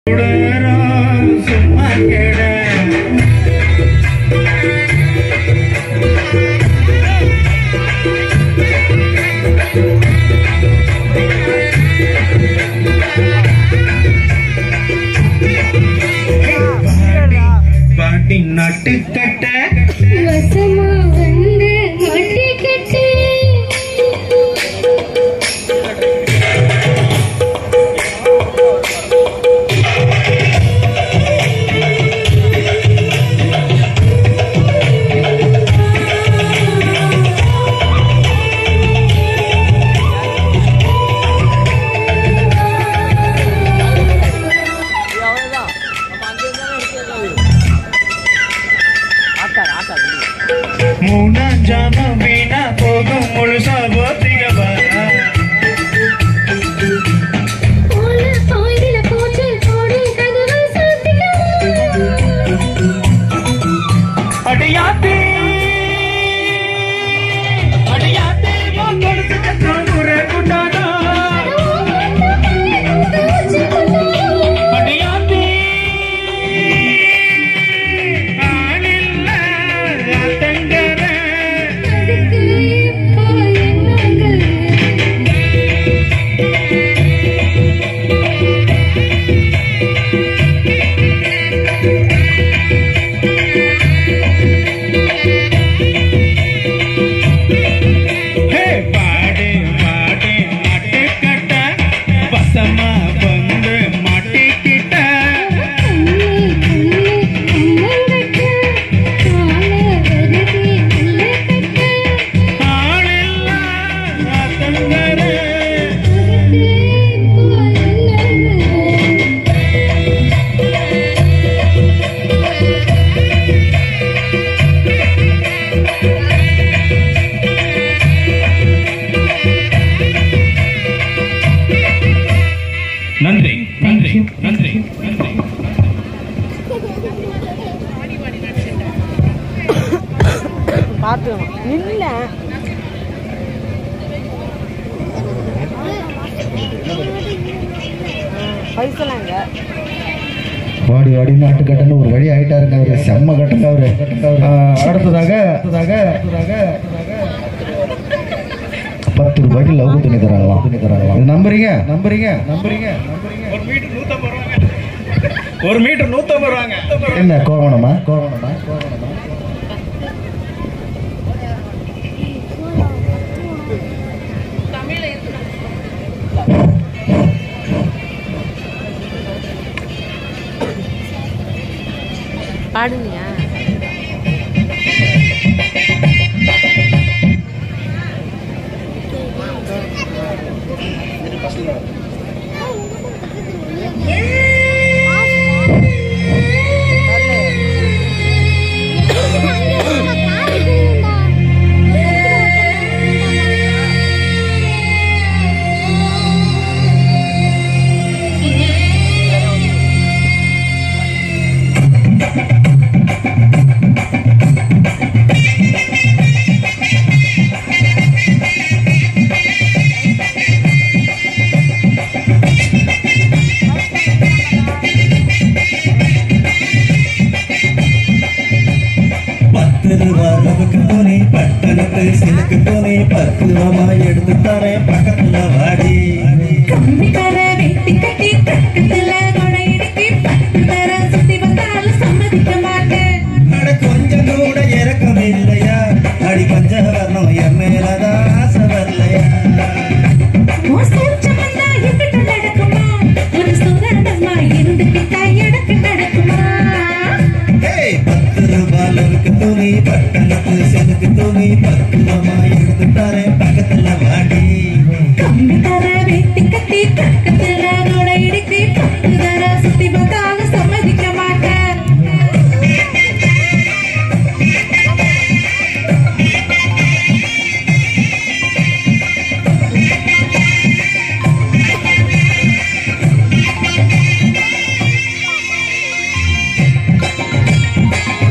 சும்மா கேட பாட்டி நாட்டுக்கட்ட வசமா வந்து மாட்டிக்கிட்டு அவ்வளோதான் நம்ம அங்கே இருந்தாலும் இருக்கிறது ஆட்டார் ஆட்டார் மூணா ஜாம வீணா போகும் முழுசா போத்திக வரா ஓல பாயில போச்சு ஓடி கதவை சாத்திக்கோ அடியாத்தே அடியாத்தே உன் கொடுத்து முறை குண்டானா அடியாத்தே ஆளில்ல தங்கர ஹே பாடு பாடு மாட்டு கட்ட வசமா வந்து மாட்டிக்கிட்ட ஆளில்ல தங்கர நன்றி நன்றி நன்றி நன்றி பார்த்து இல்லை பைசெல்லாம் இங்கே வாடி வாடி நாட்டு கட்டன்னு ஒரு வழி ஆயிட்டாருங்க அவரு செம்ம கட்டுங்க அவரு ஆ, அடுத்ததாக அடுத்ததாக அடுத்ததாக பத்து ரூபாய்க்கு லவ் துணி தராங்களாம் துணி தராங்களாம் இது நம்புறீங்க நம்புறீங்க நம்புறீங்க நம்புறீங்க ஒரு மீட்டர் நூத்தம்பது ரூபாங்க ஒரு மீட்டர் நூத்தம்பது ரூபாங்க என்ன கோவணமா கோவணமா கோவணமா பாடுனியா பத்து ரூபா ரவுக்கு போனே பட்டணத்து சிலுக்கு போனே பத்து ரூபா எடுத்து தரேன் பக்கத்துல வாடி கம்பி தர வெட்டி கட்டி பக்கத்துல கொடை இடுக்கி பத்து தர சுத்தி வந்தாலும் சம்மதிக்க மாட்டேன் அட கொஞ்சம் கூட இறக்கம் இல்லையா அடி கொஞ்சம் வரணும் என் மேலதான் ஆசை வரலையா உன் சூட்சம் வந்தா எங்கிட்ட நடக்குமா ஒரு சுதந்திரமா இருந்துகிட்டா எனக்கு நடக்குமா ஏய், பத்து ரூபா அளவுக்கு துணி பட்டணத்து செலுக்கு துணி பத்து ரூபா எடுத்து தரேன் பக்கத்துல வாடி கம்பி தர வெட்டி கட்டி பக்கத்துல கொடை இடுக்கி பத்து தர சுத்தி வந்தாலும் சம்மதிக்க மாட்டேன்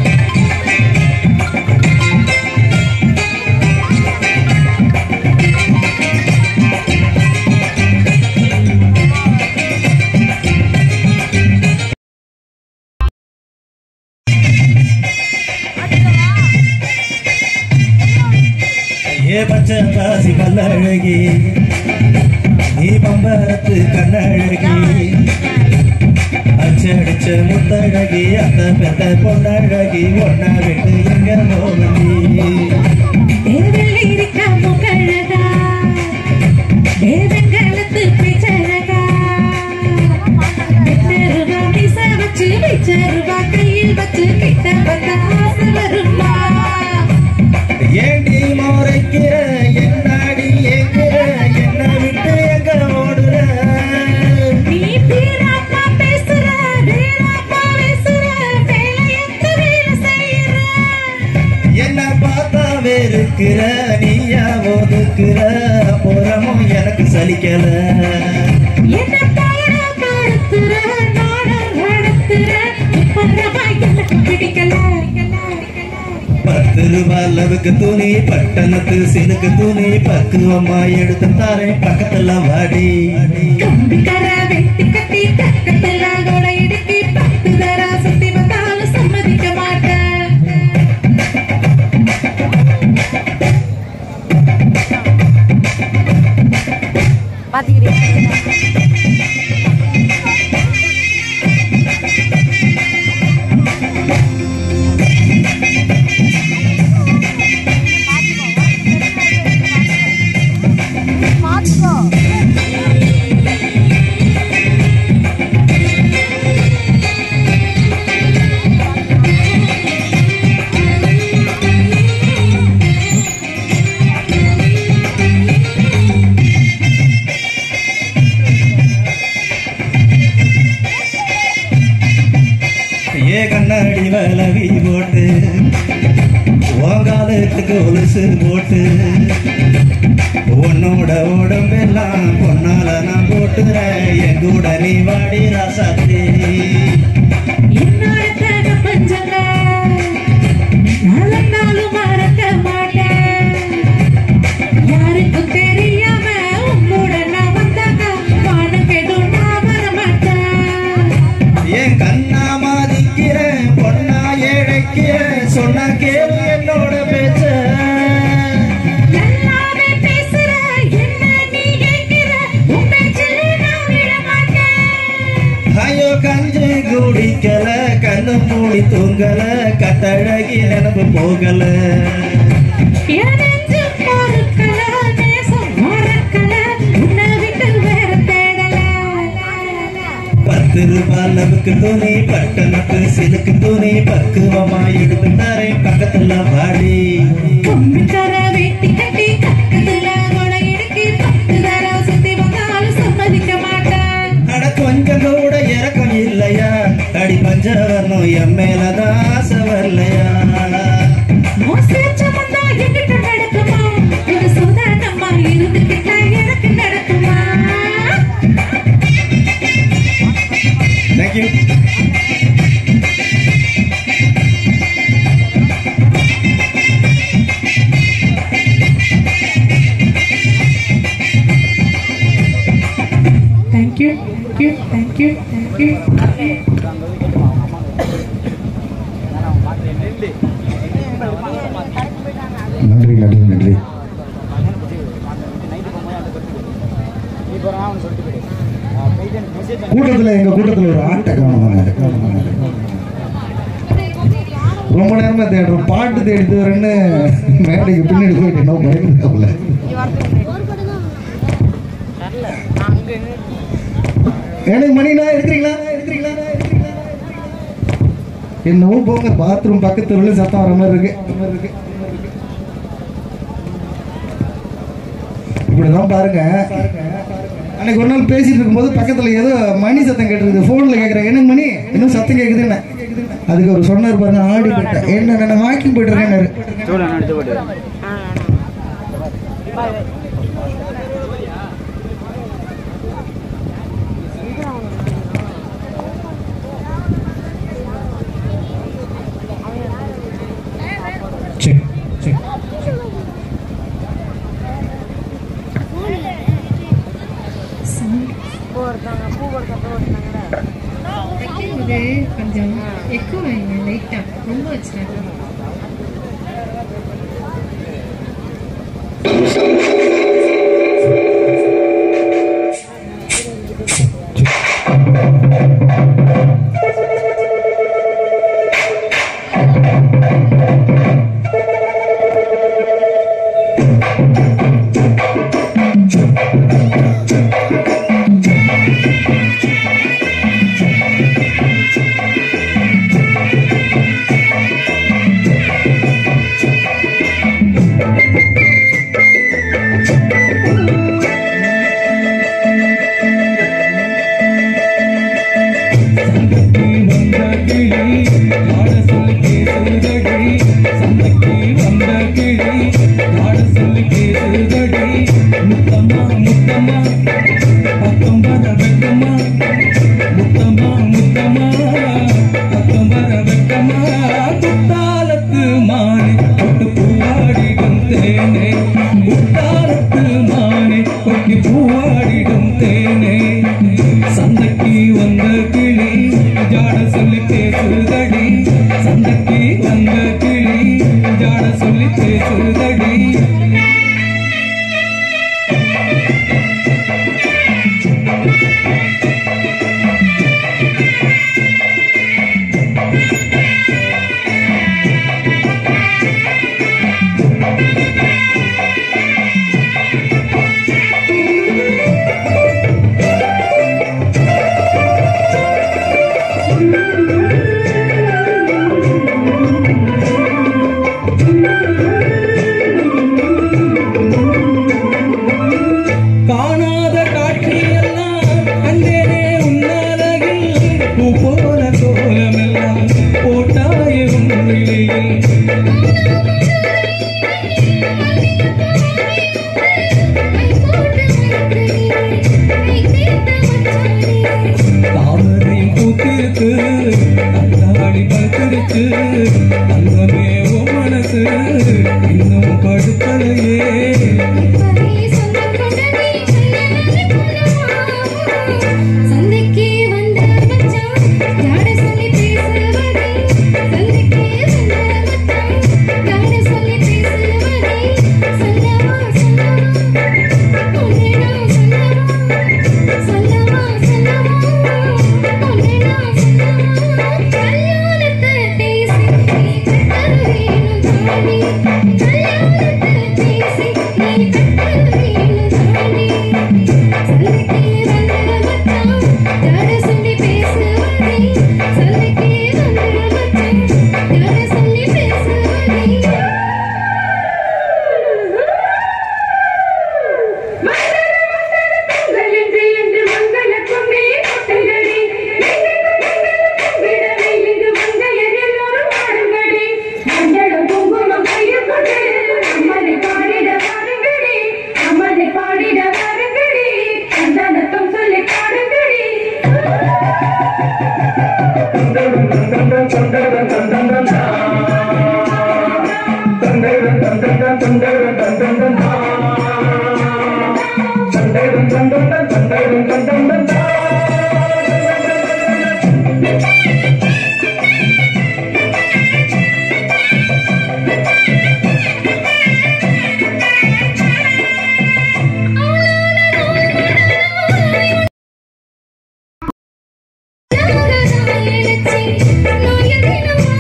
ஏ பச்சை பாசி பல்லழகி நீ பம்பரத்து கண்ணழகி அச்சடிச்ச முத்தழகி அந்த பெத்த பொண்ணழகி ஒன்ன விட்டு எங்க போவண்டி தேவல் இருக்க முகழகா தேவங்களத்து பிச்சழகா எத்தருவா மிச வச்சு விச்சருவா கையில் வச்சு கிட்ட வந்த ஆசை வருமா ஏண்டி மோரைக்கிற என்னாடி ஏங்கிற என்ன விட்டு எங்க ஓடுற நீ வீராப்பா பேசுற வீராப்பா பேசுற வேலையத்து வேலை செய்யற என்ன பார்த்தா வெறுக்கிற நீயா ஒதுக்குற புறமும் எனக்கு சலிக்கல என்ன பாட பாடுத்துற நானும் நடத்துற பரவாய் எனக்கு பிடிக்கல பத்து ரூபாய் அளவுக்கு துணி பட்டணத்து சினுக்கு துணி பக்குவமா எடுத்து தாரேன் பக்கத்துல வாடி கம்பிக்கர வெட்டி கட்டி பக்கத்துல கூட இடுக்கி பத்து தர சுத்தி வந்தாலும் சம்மதிக்க மாட்டேன் பாத்துக்கிறீங்க ஏ கண்ணாடி வலவி போட்டு ஓங்காலத்துக்கு ஒலுசு போட்டு உன்னோட உடம்பெல்லாம் பொன்னால நான் போட்டுறேன் என் கூட நீ வாடி ராசாத்தி என்னோட தக பஞ்சங்க நாளும் மறக்க மாட்டேன் யாருக்கும் தெரியாம உங்களோட நான் வந்தாங்க வானம் கெடும் நான் வர மாட்டேன் என் கண்ணா மாதிக்கிறேன் பொண்ணா ஏழைக்கிறேன் சொன்னா கேளு என்னோட பேச்ச நல்லாவே பேசுற என்ன நீ கேட்கிற உன் பேச்சில் நான் விட மாட்டேன் ஐயோ கஞ்சி குடிக்கல கண்ணு மூடி தூங்கல கட்டழகி நினப்பு போகல என் நெஞ்சு பொறுக்கல, நேசம் மறக்கல, உன்னை விட்டு வேற தேடல. பத்து ரூபாய் அளவுக்கு துணி பட்டணத்து சிலுக்கு துணி பக்குவமா எடுத்து தரேன் பக்கத்துல வாடி கொம்பிக்கர வெட்டி கட்டி பக்கத்துல கொடை இடுக்கி பத்து தரம் சுத்தி வந்தாலும் சம்மதிக்க மாட்டேன். அட கொஞ்சம் கூட இறக்கம் இல்லையா அடி பஞ்சவர்ணம் என் மேலதான் ஆசை வரலையா மோசேச்ச வந்தா என்கிட்ட நடக்குமா? ஒரு சுதாரணமா இருந்துகிட்டா எனக்கு நடக்குமா? Thank you Thank you, thank you, thank you, thank you. நன்றி நன்றி நன்றி கூட்டத்துல எங்க கூட்டத்துல ஒரு ஆட்டை காணுவாங்க ரொம்ப நேரமா தேடுறோம் பாட்டு தேடி வரேன்னு மேடைக்கு பின்னாடி போயிட்டு என்ன பயந்துருக்காப்புல எனக்கு மணினா எடுக்கிறீங்களா எடுக்கிறீங்களா எடுக்கிறீங்களா? என்னவோ போங்க பாத்ரூம் பக்கத்து உள்ள சத்தம் வர மாதிரி இருக்கு வர மாதிரி இருக்கு இப்படிதான் பாருங்க அன்னைக்கு ஒரு நாள் பேசிட்டு இருக்கும்போது பக்கத்துல ஏதோ மணி சத்தம் கேட்டிருக்கு போன்ல கேக்குறேன் என்ன மணி இன்னும் சத்தம் கேக்குது என்ன அதுக்கு அவர் சொன்னார் பாருங்க ஆடி போயிட்டேன் என்ன நான் வாக்கிங் போயிட்டு இருக்கேன் செக் செக் பூ ஒருத்தவங்க பூ ஒருத்தவங்க ஒருத்தவங்க வைக்கும்போது கொஞ்சம் எக்கோ வைங்க லைட்டா ரொம்ப வச்சுருக்கேன் பூவாடிடும் தேனே சந்தைக்கு வந்த கிளி ஜாட சொல்லி பேசுதடி சந்தைக்கு வந்த கிளி ஜாட சொல்லி பேசுதடி காணாத காட்சியெல்லாம் கண்டேனே உன்னழகில் பூ போல கோலமெல்லாம் போட்டாயே உன் விழியில் தாமரையும் பூத்திருக்கு கண்ணாடி பழுத்திருக்கு தங்கமே உன் மனசு இன்னும் படுக்கலையே சந்தைக்கு வந்த மச்சான் ஜாட சொல்லி பேசுவதே சந்தைக்கு வந்த மச்சான் ஜாட சொல்லி பேசுவதே சொல்லவா சொல்லவா உன்னை நான் சொல்லவா சொல்லவா சொல்லவா உன்னை நான் சொல்லவா கல்யாணத்தை பேசி நீ கட்டரு வேணும் தாடி கல்யாணத்தை பேசி நீ கட்டரு வேணும் தாடி சந்தைக்கு வந்த மச்சான் ஜாட சொல்லி பேசுவதே சந்தைக்கு வந்த மச்சான் ஜாட சொல்லி பேசுவதே பாடிட வருங்கடி சந்தனத்தம் சொல்லி பாடுங்கடி நாயனச்சி நாயதினம்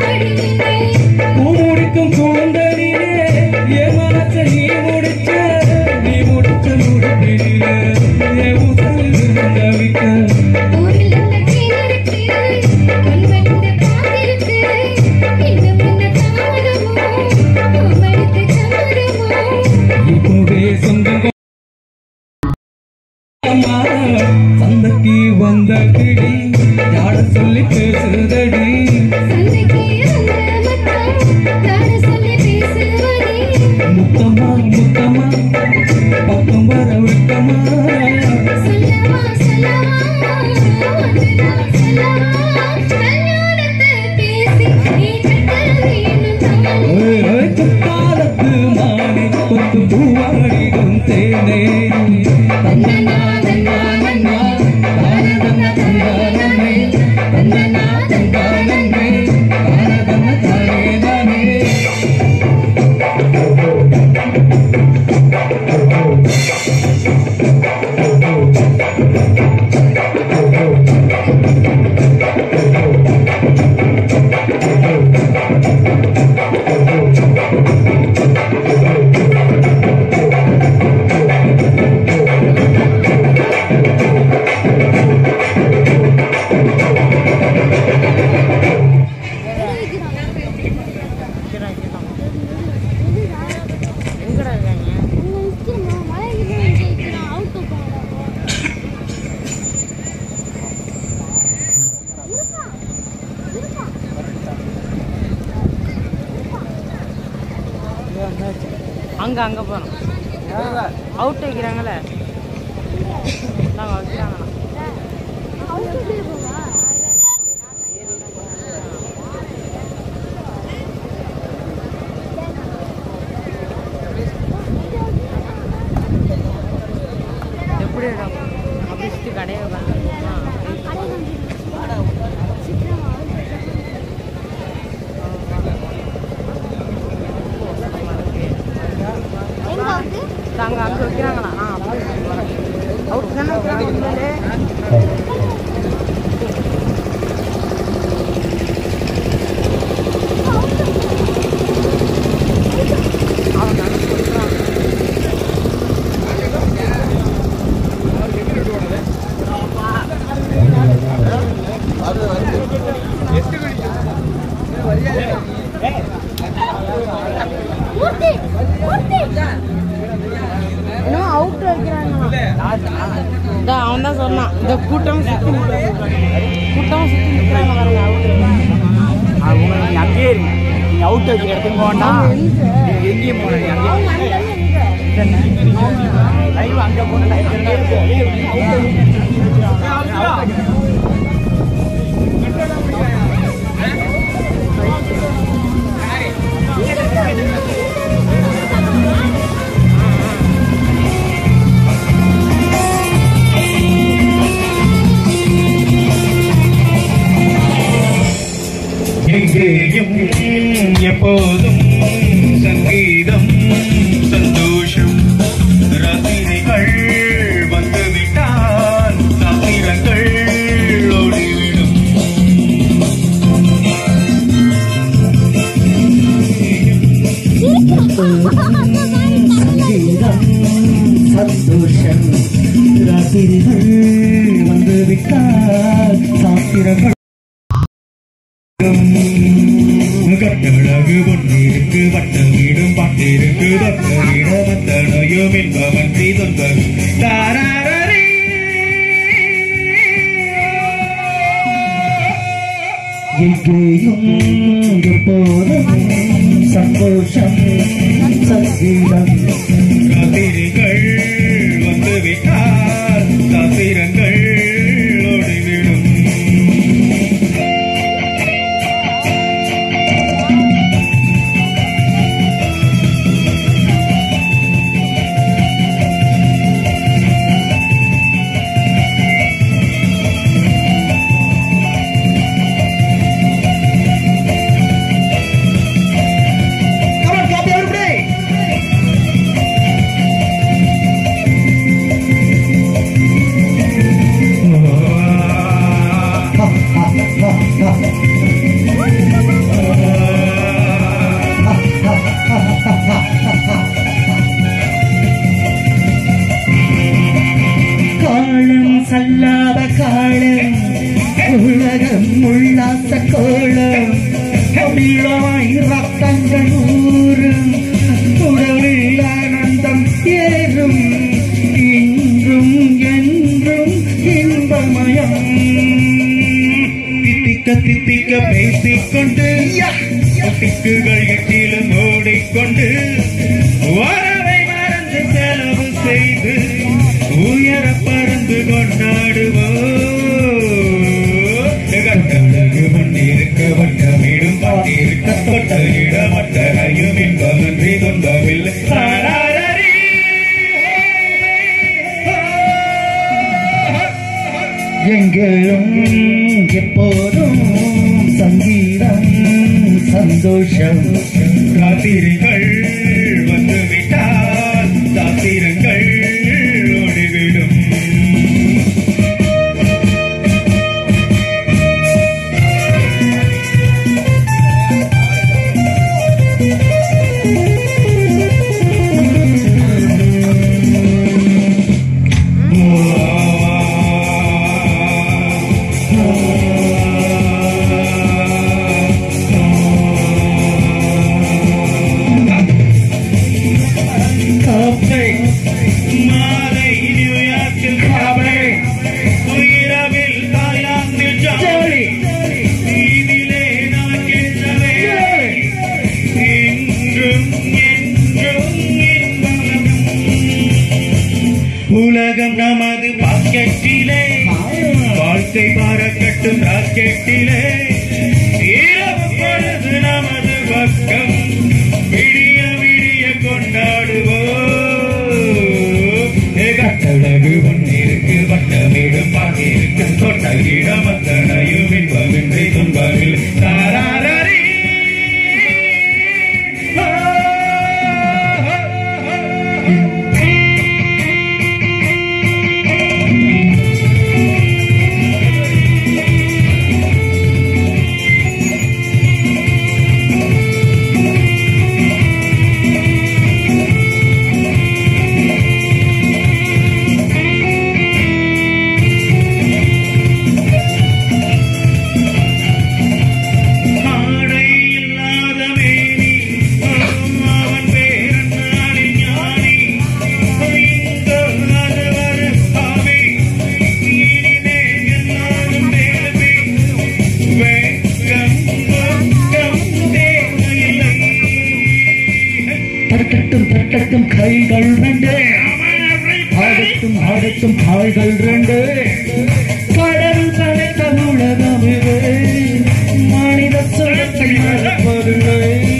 அங்கே அங்கே போகிறோம் அவுட் வைக்கிறாங்களே நாங்கள் வைக்கிறாங்கண்ணா எப்படி இடம் அப்படி சுற்றி கடையை நாங்கள் அங்கே வைக்கிறாங்களா ஆ அவுட் தானே வைக்கிறாங்க உண்மையிலே அவன் தானே சொல்கிறான் இன்னும் அவுட் வைக்கிறாங்க அவன் தான் சொன்னான் இந்த கூட்டம் சுற்றி கூட்டம் சுற்றி நிற்கிறாங்க பாருங்க அவுட் அவங்க நீங்கள் அங்கேயே இருங்க நீங்கள் அவுட் வைக்கிற இடத்துக்கு போகண்டா நீங்கள் எங்கேயும் போகணும் அங்கேயே லைவ் அங்கே போன லைவ் எங்கேயும் எப்போதும் சங்கீதம் சந்தோஷம் ரசிகைகள் வந்துவிட்டால் சாத்திரங்கள் ஓடிவிடும் சங்கீதம் சந்தோஷம் ராத்திரிகள் வந்து விட்டால் சாத்திரங்கள் கட்டழகு பொன்னிருக்கு வட்ட வீடும் பாட்டிருக்கு வட்ட வீட வந்தனையும் இன்பமன்றி தொன்பம் தாராரரே எங்கேயும் எப்போதும் சந்தோஷம் சங்கீதம் காத்திரிகள் வந்துவிட்டால் சாத்திரங்கள் ஓடிவிடும் Come on, copy everybody. Ha, ha, ha, ha. காலம் சல்லாத காலம் உலகம் உல்லாச கோலம் தமிழாய் ரத்தங்கள் ஊரும் உடலில் ஆனந்தம் ஏறும் இன்றும் என்றும் இன்பமயம் தித்திக்க தித்திக்க பேசிக்கொண்டு திக்குகள் எட்டிலும் ஓடிக்கொண்டு வரவை மறந்து செலவு செய்து உயர பறந்து கொண்டாடுவோம் கட்டழகு முன்னிருக்க வட்டமிடும் பாட்டிருக்க தொட்ட இடமட்டரையும் இன்பமன்றி துன்பமில்லை தாராரரே. எங்கேயும் எப்போதும் சங்கீதம் சந்தோஷம் ராத்திரிகள் வந்துவிட்டால் சாத்திரங்கள் ஓடிவிடும் காப்பை மாலை நியூயார்க்கில் காவலை உயிரவில் தாய்லாந்தில் ஜாலி இதிலே நான் என்னவே இன்றும் என்றும் தங்கம் நமது பாக்கெட்டிலே வாழ்க்கை பறக்கட்டும் ராக்கெட்டிலே இரவு பொழுது நமது பக்கம் விடிய விடிய கொண்டாடுவோம் ஏ கட்டழகு பொன்னிருக்கு வட்டமிடும் பாட்டிருக்கு தொட்டகிடம் அத்தனையும் இன்பமின்றி துன்பமில்லை தாராரரி ஆடை இல்லாத மேனி அவன் பேரன்னாடி ஞானி இந்த நடுவர் ஆவி இனிமே எல்லாரும் தேவி வெட்கம் துக்கம் தேவையில்லை தட்டட்டும் தட்டட்டும் கைகள் ரெண்டு ஆடட்டும் ஆடட்டும் கால்கள் ரெண்டு கடல் கலைத்த உலகம் இது மனித சுரத்தை மறப்பதில்லை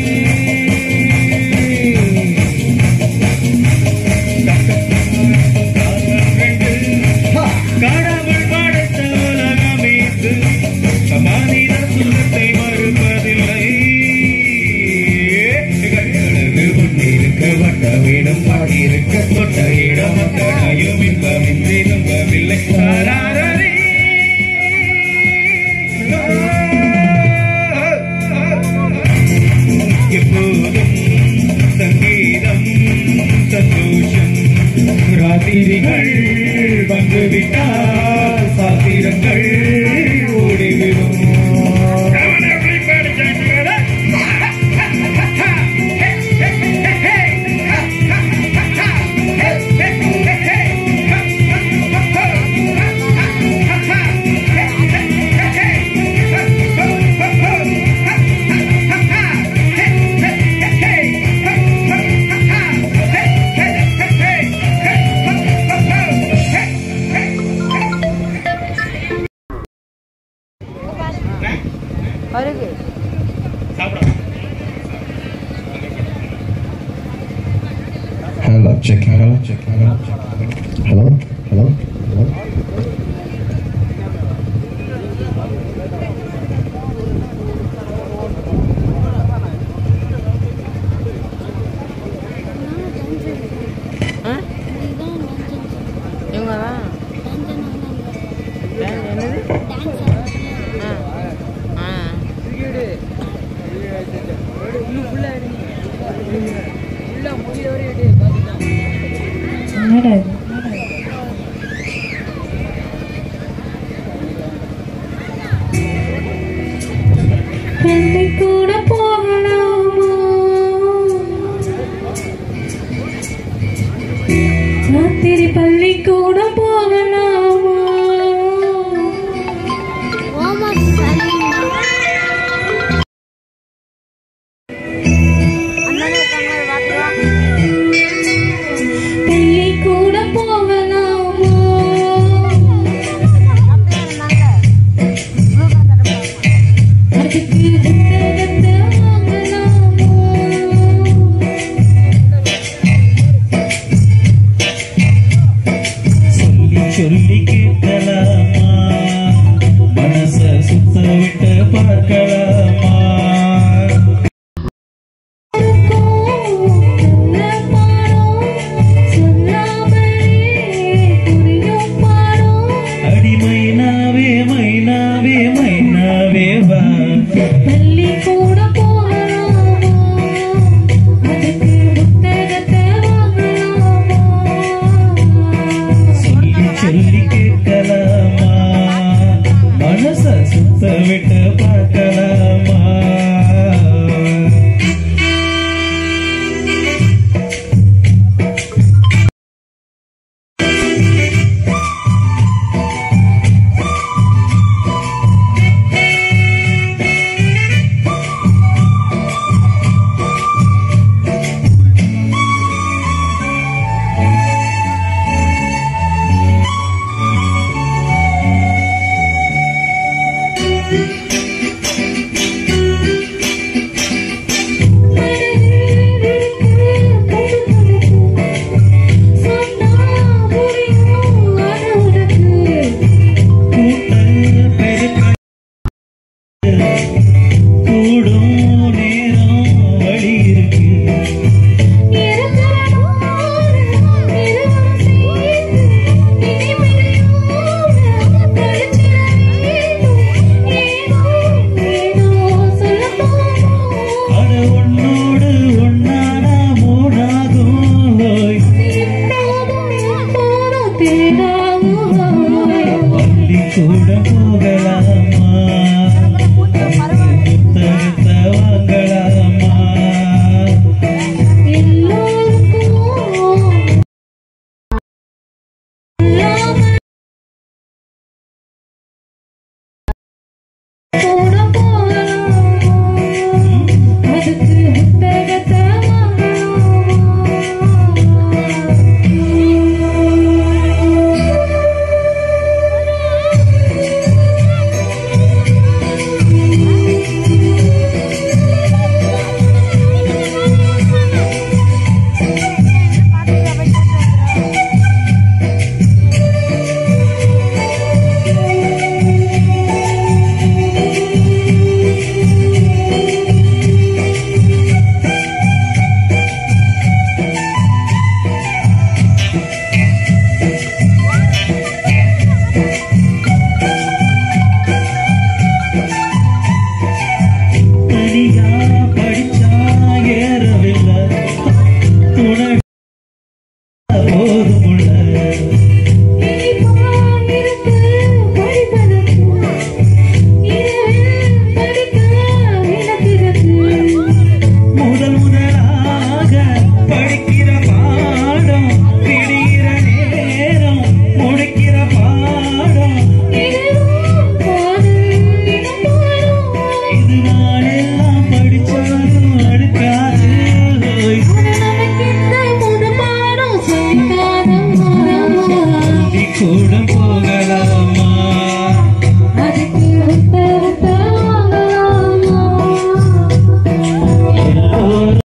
கடவுள் படைத்த உலகம் இது மனித சுகத்தை மறுப்பதில்லை கட்டழகு முன்னிருக்க வட்ட வீடம் பாடியிருக்க தொட்ட இடம் அத்தனையும் இன்பமின்றி துன்பமில்லை தாராரரி. எப்போதும் சங்கீதம் சந்தோஷம் ராத்திரிகள் வந்துவிட்டால் சாத்திரங்கள் ஓடிவிடும் வருது Hello, check, hello, check, hello, check, hello, hello, hello. இவங்க தான் என்னது ஆ ஆ இன்னும் ஃபுல்லாக ஃபுல்லாக முடிய வரையும் பார்த்துக்கலாம் என்னடா இது? கண்ணுக்கு